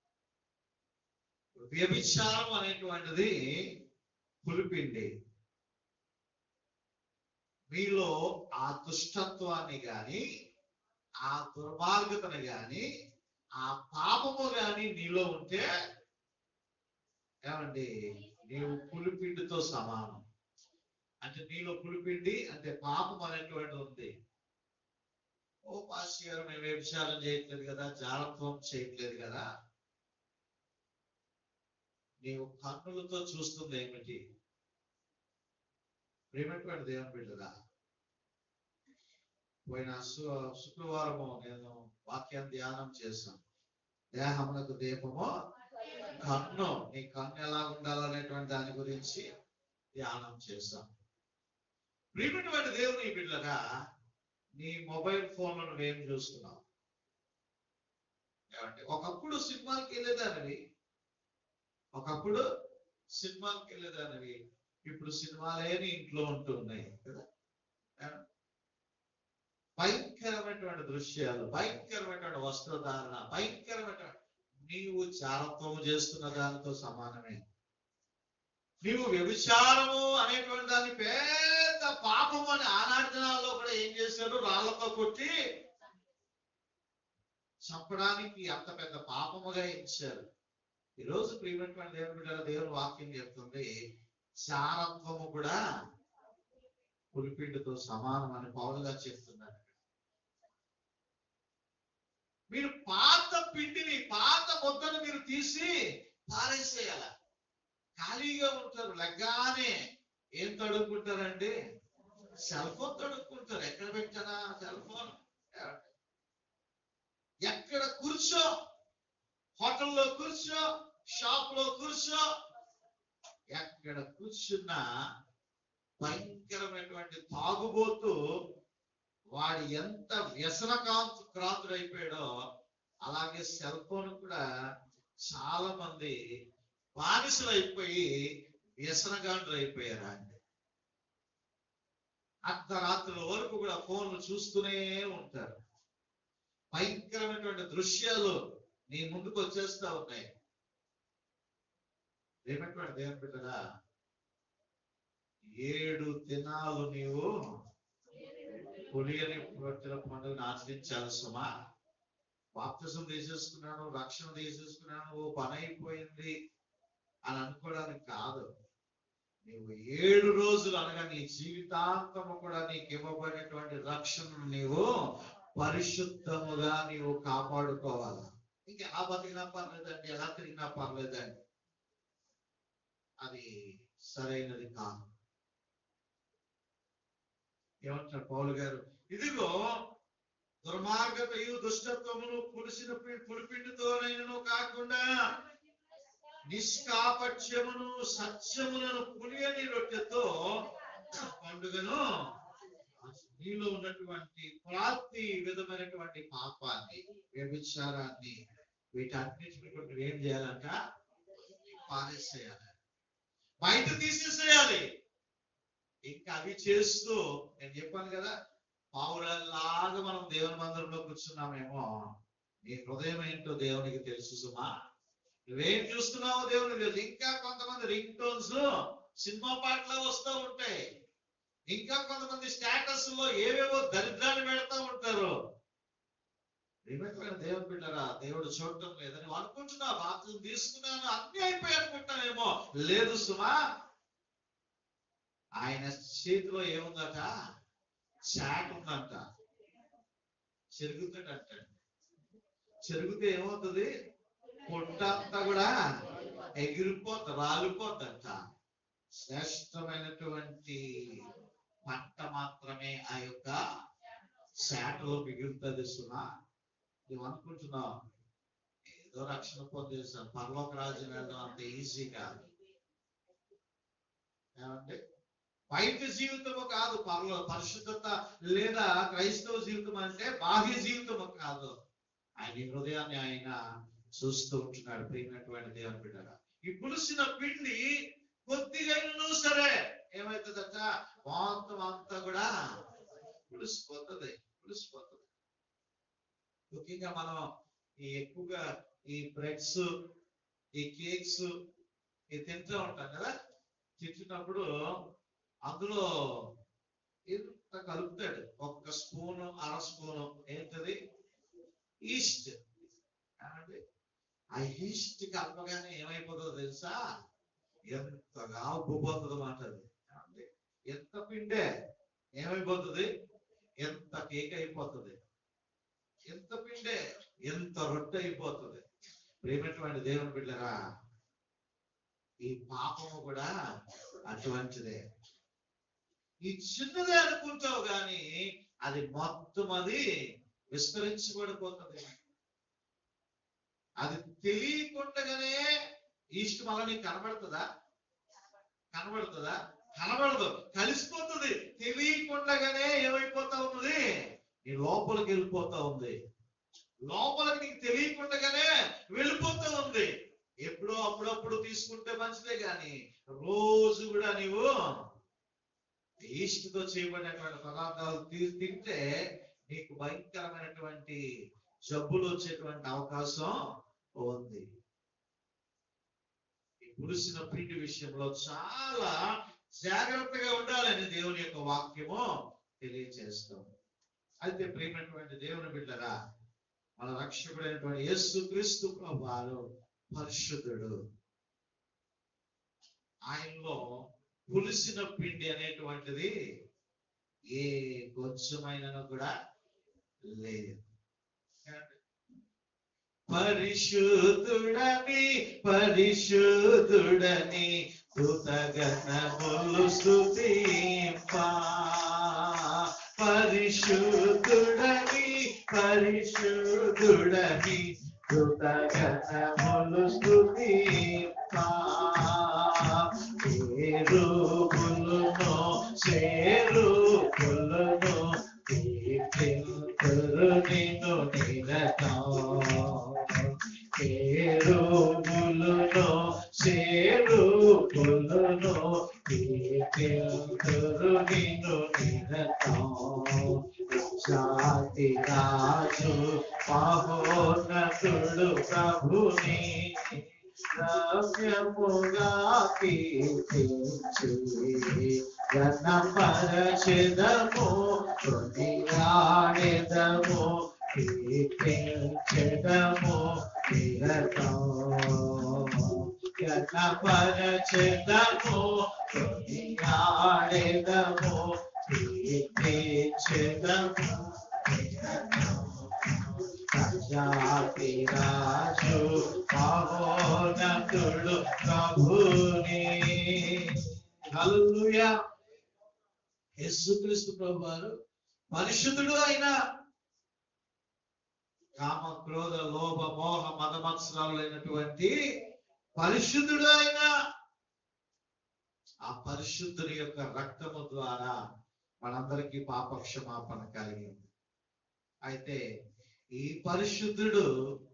A: వ్యభిచారం అనేటువంటిది పులిపిండి మీలో ఆ దుష్టత్వాన్ని గాని ఆ దుర్మార్గతను గాని ఆ పాపము గాని నీలో ఉంటే ఏమండి నీవు పులిపిండితో సమానం అంటే నీలో పులిపిండి అంటే పాపం అనేటువంటిది ఉంది ఓ పాస్టర్ గారు మేము వ్యభిచారం చేయట్లేదు కదా జాలత్వం చేయట్లేదు కదా నీవు కన్నులతో చూస్తుంది ఏమిటి ప్రేమటువంటి దేవుని బిడ్డరా పోయిన శు- శుక్రవారము నేను వాక్యాన్ని ధ్యానం చేశాను దేహమునకు దీపము కన్ను నీ కన్ను ఎలా ఉండాలనేటువంటి దాని గురించి ధ్యానం చేశాం ప్రియమైనటువంటి దేవుని బిడ్డగా నీ మొబైల్ ఫోన్ లో నువ్వేం చూస్తున్నావు ఏమంటే ఒకప్పుడు సినిమాకి వెళ్ళేదానివి ఒకప్పుడు సినిమాకి వెళ్ళేదానివి ఇప్పుడు సినిమాలే నీ ఇంట్లో ఉంటున్నాయి కదా ఏమంటే? భయంకరమైనటువంటి దృశ్యాలు భయంకరమైనటువంటి వస్త్రధారణ భయంకరమైనటువంటి నీవు చారత్వము చేస్తున్న దానితో సమానమే నీవు వ్యభిచారము అనేటువంటి దాన్ని పెద్ద పాపం అని ఆనాటి దినాల్లో కూడా ఏం చేశారు రాళ్లతో కొట్టి చంపడానికి అంత పెద్ద పాపముగా ఇచ్చారు ఈ రోజు ప్రియమైనటువంటి దేవుని బిడ్డల దేవుని వాక్యం చెప్తుంది చారత్వము కూడా పులిపిండితో సమానం అని పౌరుగా చెప్తున్నారు మీరు పాత పిండిని పాత ముద్దను మీరు తీసి పారేసేయాల ఖాళీగా ఉంటారు లగ్గానే ఏం తడుక్కుంటారండి సెల్ ఫోన్ తడుక్కుంటారు ఎక్కడ పెట్టానా సెల్ ఫోన్ ఎక్కడ కూర్చో హోటల్లో కూర్చో షాప్ లో కూర్చో ఎక్కడ కూర్చున్నా భయంకరమైనటువంటి తాగుబోతూ వాడు ఎంత వ్యసన కాంతు క్రాంతుడైపోయాడో అలాగే సెల్ ఫోన్ కూడా చాలా మంది బానిసలు అయిపోయి వ్యసనగాండ్రు అయిపోయారు అండి అర్ధరాత్రుల వరకు కూడా ఫోన్లు చూస్తూనే ఉంటారు భయంకరమైనటువంటి దృశ్యాలు నీ ముందుకు వచ్చేస్తా ఉన్నాయి ఏమైనటువంటి దేవుని బిడ్డగా ఏడు దినాలు నీవు పులియని రొట్టెల పండుగను ఆచరించాలి సుమా బాప్తిజం తీసేసుకున్నాను రక్షణ తీసేసుకున్నాను ఓ పని అయిపోయింది అని అనుకోవడానికి కాదు నీవు ఏడు రోజులు అనగా నీ జీవితాంతము కూడా నీకు ఇవ్వబడినటువంటి రక్షణను నీవు పరిశుద్ధముగా నీవు కాపాడుకోవాలి ఇంకా ఎలా బతికినా పర్లేదండి ఎలా తిరిగినా పర్లేదండి అది సరైనది కాదు ఏమంటారు పౌలు గారు ఇదిగో దుర్మార్గతయు దుష్టత్వమును పులిసిన పి- పులిపిండితోనైనను కాకుండా నిష్కాపట్యమును సత్యములను పులియని రొట్టెతో పండుగను నీలో ఉన్నటువంటి ప్రతి విధమైనటువంటి పాపాన్ని వ్యభిచారాన్ని వీటన్నిటిని కూడా నువ్వు ఏం చేయాలంట పారేసేయాలి బయట తీసేసేయాలి ఇంకా అవి చేస్తూ నేను చెప్పాను కదా పావులలాగా మనం దేవుని మందిరంలో కూర్చున్నామేమో నీ హృదయం ఏంటో దేవునికి తెలుసు సుమా నువ్వేం చూస్తున్నావో దేవునికి తెలుసు ఇంకా కొంతమంది రింగ్ టోన్స్ సినిమా పాటలు వస్తూ ఉంటాయి ఇంకా కొంతమంది స్టేటస్ లో ఏవేవో దరిద్రాన్ని పెడతా ఉంటారు ప్రియమైన దేవుని బిడ్డరా దేవుడు చూడటం లేదని నువ్వు అనుకుంటున్నా బాప్తిజం తీసుకున్నాను అన్ని అయిపోయి అనుకుంటానేమో లేదు సుమా ఆయన చేతిలో ఏముందట చాట్ ఉందంట చెరుగుతాడంట చెరుగుతే ఏమవుతుంది పొట్టంతా కూడా ఎగిరిపోద్ది రాలిపోద్దంట శ్రేష్టమైనటువంటి పంట మాత్రమే ఆ యొక్క శాటలో మిగులుతుంది సుమా నువ్వు అనుకుంటున్నావు ఏదో రక్షణ పొందేసాం పర్లోక రాజ్యం వెళ్ళడం అంత ఈజీ కాదు ఏమంటే బయట జీవితము కాదు పర్లో పరిశుద్ధత లేదా క్రైస్తవ జీవితం అంటే బాహ్య జీవితము కాదు ఆయన హృదయాన్ని ఆయన చూస్తూ ఉంటున్నాడు ప్రియమైనటువంటి దేవుని బిడ్డ ఈ పులిసిన పిండి కొద్దిగా సరే ఏమవుతుందట మొత్తం అంతా కూడా పులిసిపోతుంది పులిసిపోతుంది ముఖ్యంగా మనం ఈ ఎక్కువగా ఈ బ్రెడ్స్ ఈ కేక్స్ ఇది తింటూ ఉంటాం కదా తింటున్నప్పుడు అందులో ఇంత కలుపుతాడు ఒక్క స్పూను అర స్పూను ఏంటది ఈస్ట్ ఏమండి ఆ ఈస్ట్ కలపగానే ఏమైపోతుందో తెలుసా ఎంతగా ఉబ్బిపోతుంది మాట అది ఏమండి? ఎంత పిండే ఏమైపోతుంది ఎంత కేక్ అయిపోతుంది ఎంత పిండే ఎంత రొట్టె అయిపోతుంది ప్రేమటువంటి దేవుని బిడ్డరా ఈ పాపము కూడా అటువంటిదే ఈ చిన్నదే అనుకుంటావు గాని అది మొత్తం అది విస్తరించబడిపోతుంది అది తెలియకుండగానే ఈస్ట్ మళ్ళీ నీకు కనబడుతుందా కనబడుతుందా కనబడదు కలిసిపోతుంది తెలియకుండగానే ఏమైపోతా ఉన్నది నీ లోపలికి వెళ్ళిపోతా ఉంది లోపలికి నీకు తెలియకుండగానే వెళ్ళిపోతా ఉంది ఎప్పుడో అప్పుడప్పుడు తీసుకుంటే మంచిదే కానీ రోజు కూడా నీవు ఈస్ట్తో చేయబడినటువంటి పదార్థాలు తీ- తింటే నీకు భయంకరమైనటువంటి జబ్బులు వచ్చేటువంటి అవకాశం ఉంది ఈ పులిసిన పిండి విషయంలో చాలా జాగ్రత్తగా ఉండాలని దేవుని యొక్క వాక్యము తెలియజేస్తాం అయితే ప్రేమైనటువంటి దేవుని బిడ్డరా మన రక్షకుడైనటువంటి యేసు క్రీస్తు వారు పరిశుద్ధుడు ఆయనలో పులిసిన పిండి అనేటువంటిది ఏ కొంచెమైనా కూడా లేదు పరిశుద్ధుడని పరిశుద్ధుడని కృతగణములు స్తుతింపా పరిశుద్ధుడని పరిశుద్ధుడని కృతగణములు స్తుతింపా చేరుకులను చేరుకులను కీర్తింతురు నిన్ను నిరతం చేరుకులను చేరుకులను కీర్తింతురు నిన్ను నిరతం జాతి రాజు మహోన్నతుడు ప్రభుని రమ్యముగా కీర్తించి గణపరచెదము కొనియాడెదము కీర్తించెదము నిరతం గణపరచెదము కొనియాడెదము కీర్తించెదము నిరతం ప్రజాతి రాజు మహోన్నతుడు ప్రభుని హల్లెలూయా యేసుక్రీస్తు ప్రభు వారు పరిశుద్ధుడు అయిన కామ క్రోధ లోభ మోహ మద మత్సరాలైనటువంటి పరిశుద్ధుడు అయిన ఆ పరిశుద్ధుని యొక్క రక్తము ద్వారా మనందరికీ పాప క్షమాపణ కలిగింది అయితే ఈ పరిశుద్ధుడు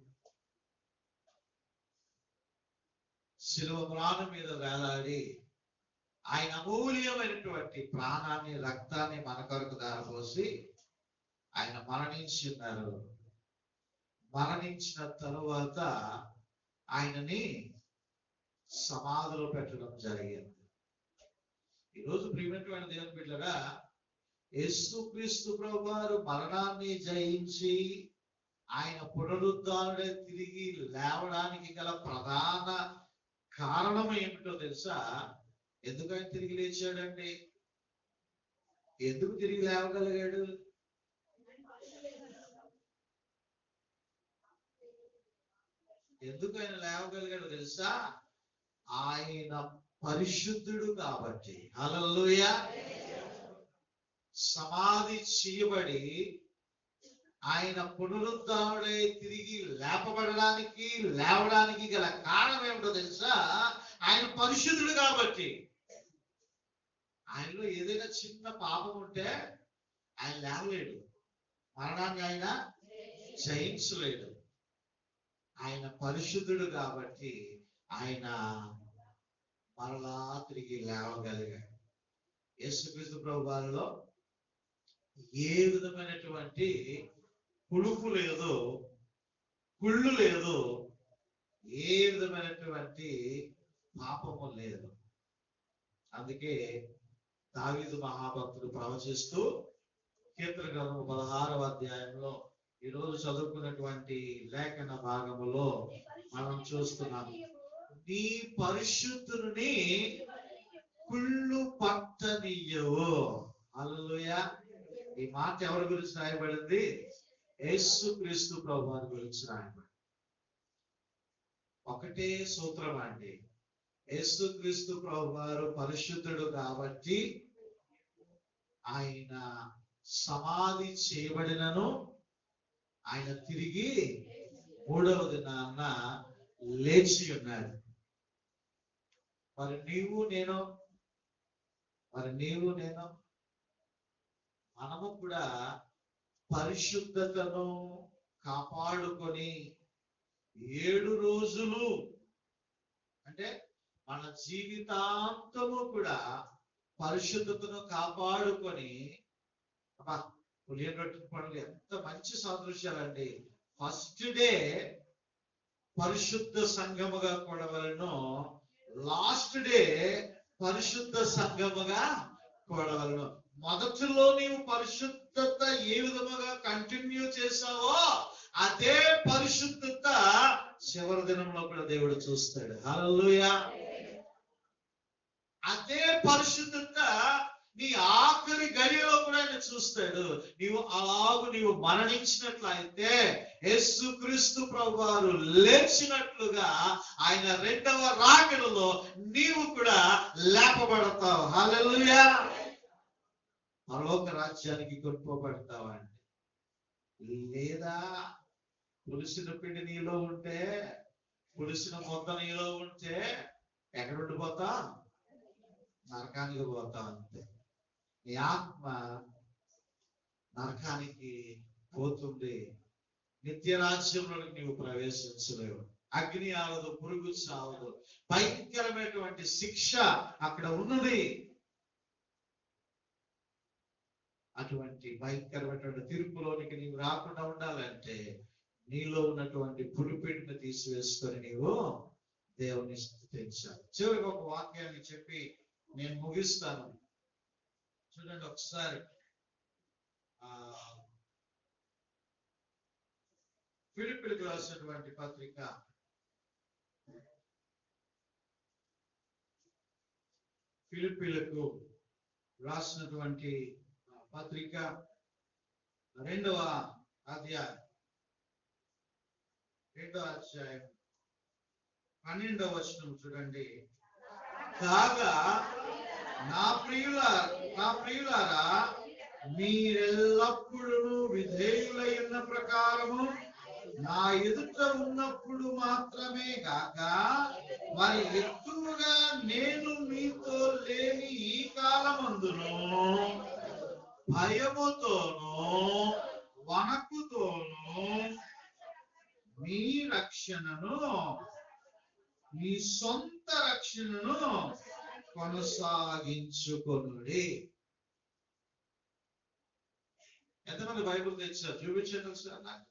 A: శిలువ ప్రాణం మీద వేలాడి ఆయన అమూల్యమైనటువంటి ప్రాణాన్ని రక్తాన్ని మన కొరకు దారపోసి ఆయన మరణించి ఉన్నారు మరణించిన తరువాత ఆయనని సమాధిలో పెట్టడం జరిగింది ఈరోజు ప్రియమైనటువంటి దేవుని బిడ్డగా యేసుక్రీస్తు ప్రభు వారు మరణాన్ని జయించి ఆయన పునరుద్ధారుడే తిరిగి లేవడానికి గల ప్రధాన కారణం ఏమిటో తెలుసా ఎందుకు ఆయన తిరిగి లేచాడండి ఎందుకు తిరిగి లేవగలిగాడు ఎందుకు ఆయన లేవగలిగాడు తెలుసా ఆయన పరిశుద్ధుడు కాబట్టి హల్లెలూయ సమాధి చేయబడి ఆయన పునరుద్ధారుడై తిరిగి లేపబడడానికి లేవడానికి గల కారణం ఏమిటో తెలుసా ఆయన పరిశుద్ధుడు కాబట్టి ఆయనలో ఏదైనా చిన్న పాపం ఉంటే ఆయన లేవలేడు మరణాన్ని ఆయన జయించలేడు ఆయన పరిశుద్ధుడు కాబట్టి ఆయన మరలా తిరిగి లేవగలిగాడు యేసుక్రీస్తు ప్రభు వారిలో ఏ విధమైనటువంటి పులుపు లేదు కుళ్ళు లేదు ఏ విధమైనటువంటి పాపము లేదు అందుకే దావీదు మహాభక్తుడు ప్రవచిస్తూ కీర్తన గ్రంథం పదహారవ అధ్యాయంలో ఈ రోజు చదువుకున్నటువంటి లేఖన భాగములో మనం చూస్తున్నాం నీ పరిశుద్ధుని కుళ్ళు పట్టనీయవు హల్లెలూయా ఈ మాట ఎవరి గురించి రాయబడింది యేసు క్రీస్తు ప్రభు వారి గురించి రాయబడింది ఒకటే సూత్రం అండి యేసు క్రీస్తు ప్రభు వారు పరిశుద్ధుడు కాబట్టి ఆయన సమాధి చేయబడినను ఆయన తిరిగి మూడవ దినాన్న లేచి ఉన్నాడు మరి నీవు నేను మరి నీవు నేను మనము కూడా పరిశుద్ధతను కాపాడుకొని ఏడు రోజులు అంటే మన జీవితాంతము కూడా పరిశుద్ధతను కాపాడుకొని అబ్బా పులియన్ రొట్టె పనులు ఎంత మంచి సాదృశ్యాలండి ఫస్ట్ డే పరిశుద్ధ సంఘముగా కూడవలను లాస్ట్ డే పరిశుద్ధ సంఘముగా కూడవలను మొదటిలో నీవు పరిశుద్ధత ఏ విధముగా కంటిన్యూ చేసావో అదే పరిశుద్ధత చివరి దినంలో కూడా దేవుడు చూస్తాడు హల్లెలూయా అదే పరిశుద్ధత నీ ఆఖరి గడియలో కూడా ఆయన చూస్తాడు నీవు అలాగు నీవు మరణించినట్లయితే యేసు క్రీస్తు ప్రభువారు లేచినట్లుగా ఆయన రెండవ రాకడలో నీవు కూడా లేపబడతావు హల్లెలూయా పరలోక రాజ్యానికి కొనుక్కోబడతావా అంటే లేదా పులిసిన పిండి నీలో ఉంటే పులిసిన మొత్త నీలో ఉంటే ఎక్కడ ఉండిపోతా నరకానికి పోతా అంతే నీ ఆత్మ నరకానికి పోతుంది నిత్య రాజ్యంలోకి నీవు ప్రవేశించలేవు అగ్ని ఆవదు పురుగు చావదు భయంకరమైనటువంటి శిక్ష అక్కడ ఉన్నది అటువంటి భయంకరమైనటువంటి తీర్పులోనికి నీవు రాకుండా ఉండాలంటే నీలో ఉన్నటువంటి పులిపిండిని తీసివేసుకొని నీవు దేవుని స్థుతించాలి చివరికి ఒక వాక్యాన్ని చెప్పి నేను ముగిస్తాను చూడండి ఒకసారి ఆ ఫిలిపిలకు రాసినటువంటి పత్రిక ఫిలిపిలకు రాసినటువంటి పత్రిక రెండవ అధ్యాయం రెండవ అధ్యాయం పన్నెండవ వచనం చూడండి కాగా నా ప్రియుల నా ప్రియులారా మీరెల్లప్పుడూ విధేయులై ఉన్న ప్రకారము నా ఎదుట ఉన్నప్పుడు మాత్రమే కాక మరి ఎక్కువగా నేను మీతో లేని ఈ కాలమందును భయముతోనూ వణకుతోనూ మీ రక్షణను మీ సొంత రక్షణను కొనసాగించుకొనుడి ఎంతమంది బైబుల్ తెచ్చారు చూపించండి ఒకసారి నాకు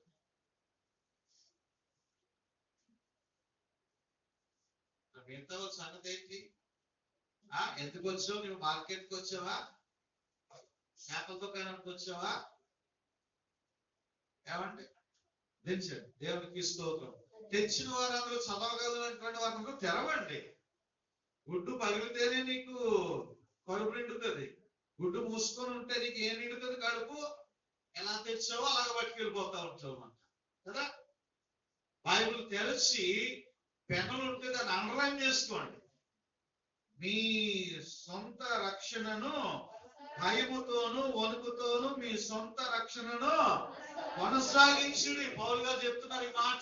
A: మిగతా వాళ్ళ సంగతి ఏంటి ఆ ఎందుకు వచ్చావు నువ్వు మార్కెట్కి వచ్చావా చేపల దుకాణానికి వచ్చావా ఏమండి దించండి దేవునికి స్తోత్రం తెచ్చిన వారందరూ చదవగలిగినటువంటి వారందరూ తెరవండి గుడ్డు పగిలితేనే నీకు కడుపు నిండుతుంది గుడ్డు మూసుకొని ఉంటే నీకు ఏం నిండుతుంది కడుపు ఎలా తెచ్చావో అలాగ పట్టుకెళ్ళిపోతా ఉంటావు అన్నమాట కదా బైబిల్ తెరిచి పెన్నులు ఉంటే దాన్ని అండర్లైన్ చేసుకోండి మీ సొంత రక్షణను భయముతోను వణుకుతోను మీ సొంత రక్షణను కొనసాగించుడి పౌలు గారు చెప్తున్నారు ఈ మాట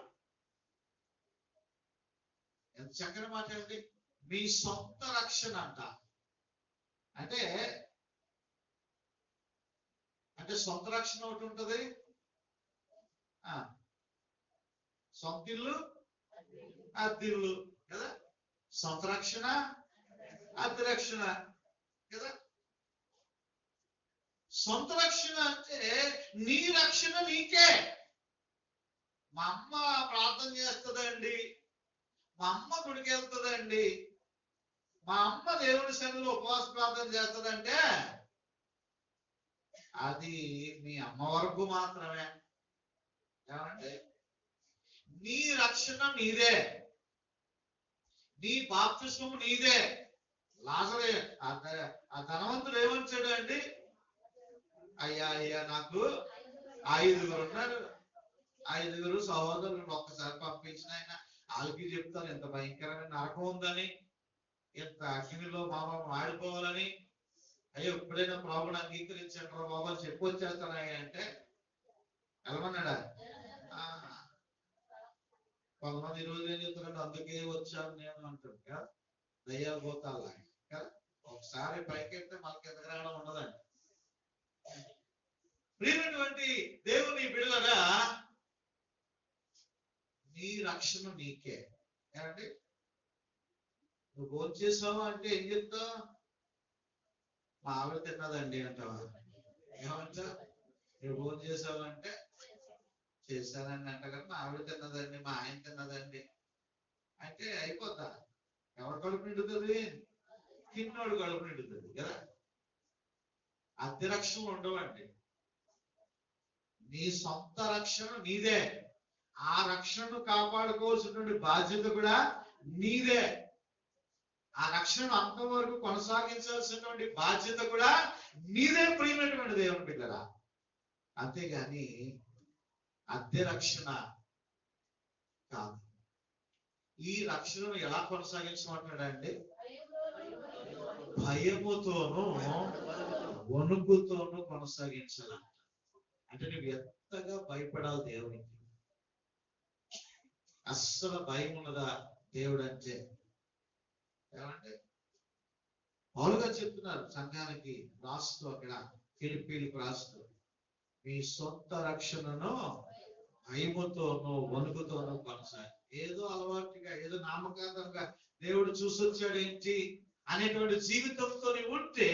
A: ఎంత చక్కని మాట అండి మీ సొంత రక్షణ అంట అంటే అంటే సొంత రక్షణ ఒకటి ఉంటది ఆ సొంత ఇల్లు అద్దిల్లు కదా సొంత రక్షణ అద్దె రక్షణ కదా సొంత రక్షణ అంటే నీ రక్షణ నీకే మా అమ్మ ప్రార్థన చేస్తుందండి మా అమ్మ గుడికి వెళ్తుందండి మా అమ్మ దేవుని సన్నిధిలో ఉపవాస ప్రార్థన చేస్తుందంటే అది మీ అమ్మ వరకు మాత్రమే ఏమంటే నీ రక్షణ నీదే నీ బాప్తిస్మము నీదే లాజరే ఆ ధ- ఆ ధనవంతుడు ఏమంటాడు అండి అయ్యా అయ్యా నాకు ఐదుగురు ఉన్నారు ఐదుగురు సహోదరులు ఒక్కసారి పంపించిన ఆయన వాళ్ళకి చెప్తాను ఎంత భయంకరమైన నరకం ఉందని ఎంత అగ్నిలో మామ మాడిపోవాలని అయ్యో ఎప్పుడైనా ప్రభుని అంగీకరించండి రా బాబా అని చెప్పి వచ్చేస్తానయ్యా అంటే వెళ్ళమన్నాడా ఆ, కొంతమంది ఈ రోజు ఏం చెప్తారంటే అందుకే వచ్చాను నేను అంటారు కదా దయ్యాలు పోతాలు కదా ఒకసారి పైకెత్తే మనకి ఎంత రావడం ఉండదండి ప్రియమైనటువంటి దేవుని బిడ్డలగా నీ రక్షణ నీకే ఏమండి నువ్వు భోజనం చేసావా అంటే ఏం చెప్తావు మా ఆవిడ తిన్నదండి అంటావా ఏమంటా నువ్వు భోజనం చేసావా అంటే చేశానండి అంట కదా మా ఆవిడ తిన్నదండి మా ఆయన తిన్నదండి అంటే అయిపోతా ఎవరు కడుపు నిండుతుంది తిన్నోడు కడుపు నిండుతుంది కదా అద్దె రక్షణ ఉండవండి నీ సొంత రక్షణ నీదే ఆ రక్షణను కాపాడుకోవాల్సినటువంటి బాధ్యత కూడా నీదే ఆ రక్షణ అంతవరకు కొనసాగించాల్సినటువంటి బాధ్యత కూడా నీదే ప్రియమైనటువంటి దేవుని బిడ్డరా అంతేగాని అద్దె రక్షణ కాదు ఈ రక్షణను ఎలా కొనసాగించమంటాడండి భయముతోనూ వణుకుతోనూ కొనసాగించాలంట అంటే నువ్వు ఎంతగా భయపడాలి దేవునికి అస్సలు భయం ఉన్నదా దేవుడు అంటే ఏమంటే పౌలుగా చెప్తున్నారు సంఘానికి రాస్తూ అక్కడ ఫిలిపీలకు రాస్తూ మీ సొంత రక్షణను భయముతోనూ వణుకుతోనూ కొనసాగి ఏదో అలవాటుగా ఏదో నామకాంతంగా దేవుడు చూసొచ్చాడు ఏంటి అనేటువంటి జీవితంతో నీవు ఉంటే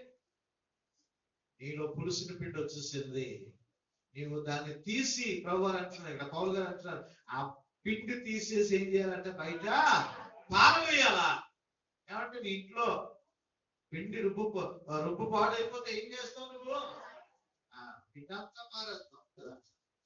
A: నీలో పులుసుని పిండి వచ్చేసింది నీవు దాన్ని తీసి ప్రభు గారు అంటున్నారు ఇక్కడ పౌలు గారు అంటున్నారు ఆ పిండి తీసేసి ఏం చేయాలంటే బయట పారవేయాలా ఏమంటే నీ ఇంట్లో పిండి రుబ్బు పో- రుబ్బు పాడైపోతే ఏం చేస్తావు నువ్వు ఆ పిండి అంతా పారేస్తావు కదా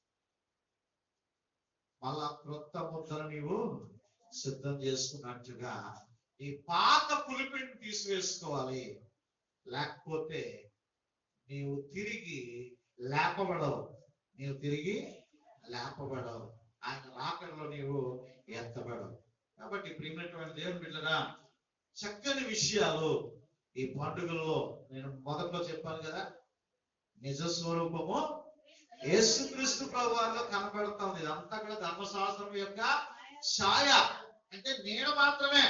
A: మళ్ళా క్రొత్త ముద్దను నీవు సిద్ధం చేసుకున్నట్టుగా ఈ పాత పులిపిండి తీసివేసుకోవాలి లేకపోతే నీవు తిరిగి లేపబడవు నీవు తిరిగి లేపబడవు ఆయన రాకడలో నీవు ఎత్తబడవు కాబట్టి ప్రియమైనటువంటి దేవుని బిడ్డరా చక్కని విషయాలు ఈ పండుగల్లో నేను మొదట్లో చెప్పాను కదా నిజ స్వరూపము యేసుక్రీస్తు ప్రభువారిలో కనబడతా ఉంది ఇదంతా కూడా ధర్మశాస్త్రం యొక్క ఛాయ అంటే నీడ మాత్రమే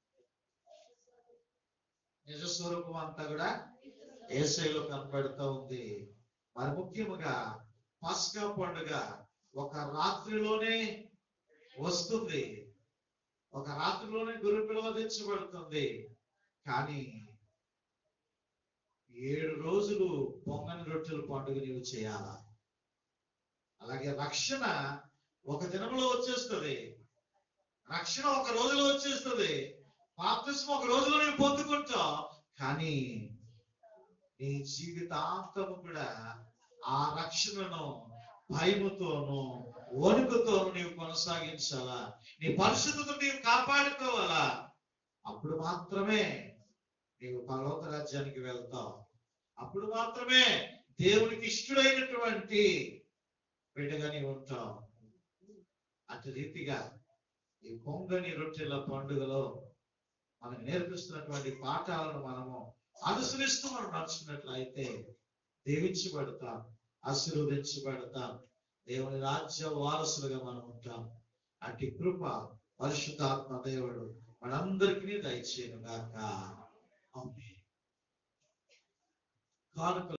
A: నిజ స్వరూపం అంతా కూడా ఏసైలో కనబడుతూ ఉంది మరి ముఖ్యముగా పస్కా పండుగ ఒక రాత్రిలోనే వస్తుంది ఒక రాత్రిలోనే గురు పిలువదించబడుతుంది కానీ ఏడు రోజులు పొంగని రొట్టెల పండుగ నీవు చేయాలా అలాగే రక్షణ ఒక దినంలో వచ్చేస్తుంది రక్షణ ఒక రోజులో వచ్చేస్తుంది బాప్తిస్మ ఒక రోజులో నీవు పొందుకుంటావు కానీ నీ జీవితాంతము కూడా ఆ రక్షణను భయముతోను వణుకుతోను నీవు కొనసాగించాలా నీ పరిశుద్ధతను నీవు కాపాడుకోవాలా అప్పుడు మాత్రమే నీవు పరలోక రాజ్యానికి వెళ్తావు అప్పుడు మాత్రమే దేవునికి ఇష్టడైనటువంటి బిడ్డగా నీవు ఉంటావు అటు రీతిగా ఈ పొంగని రొట్టెల పండుగలో మనకు నేర్పిస్తున్నటువంటి పాఠాలను మనము అనుసరిస్తూ మనం నడుచుకున్నట్లయితే దీవించబడతాం ఆశీర్వదించబడతాం దేవుని రాజ్య వారసులుగా మనం ఉంటాం అటు కృప పరిశుద్ధాత్మ దేవుడు మనందరికీ దయచేయను గాక ఆమేన్. కానుకలు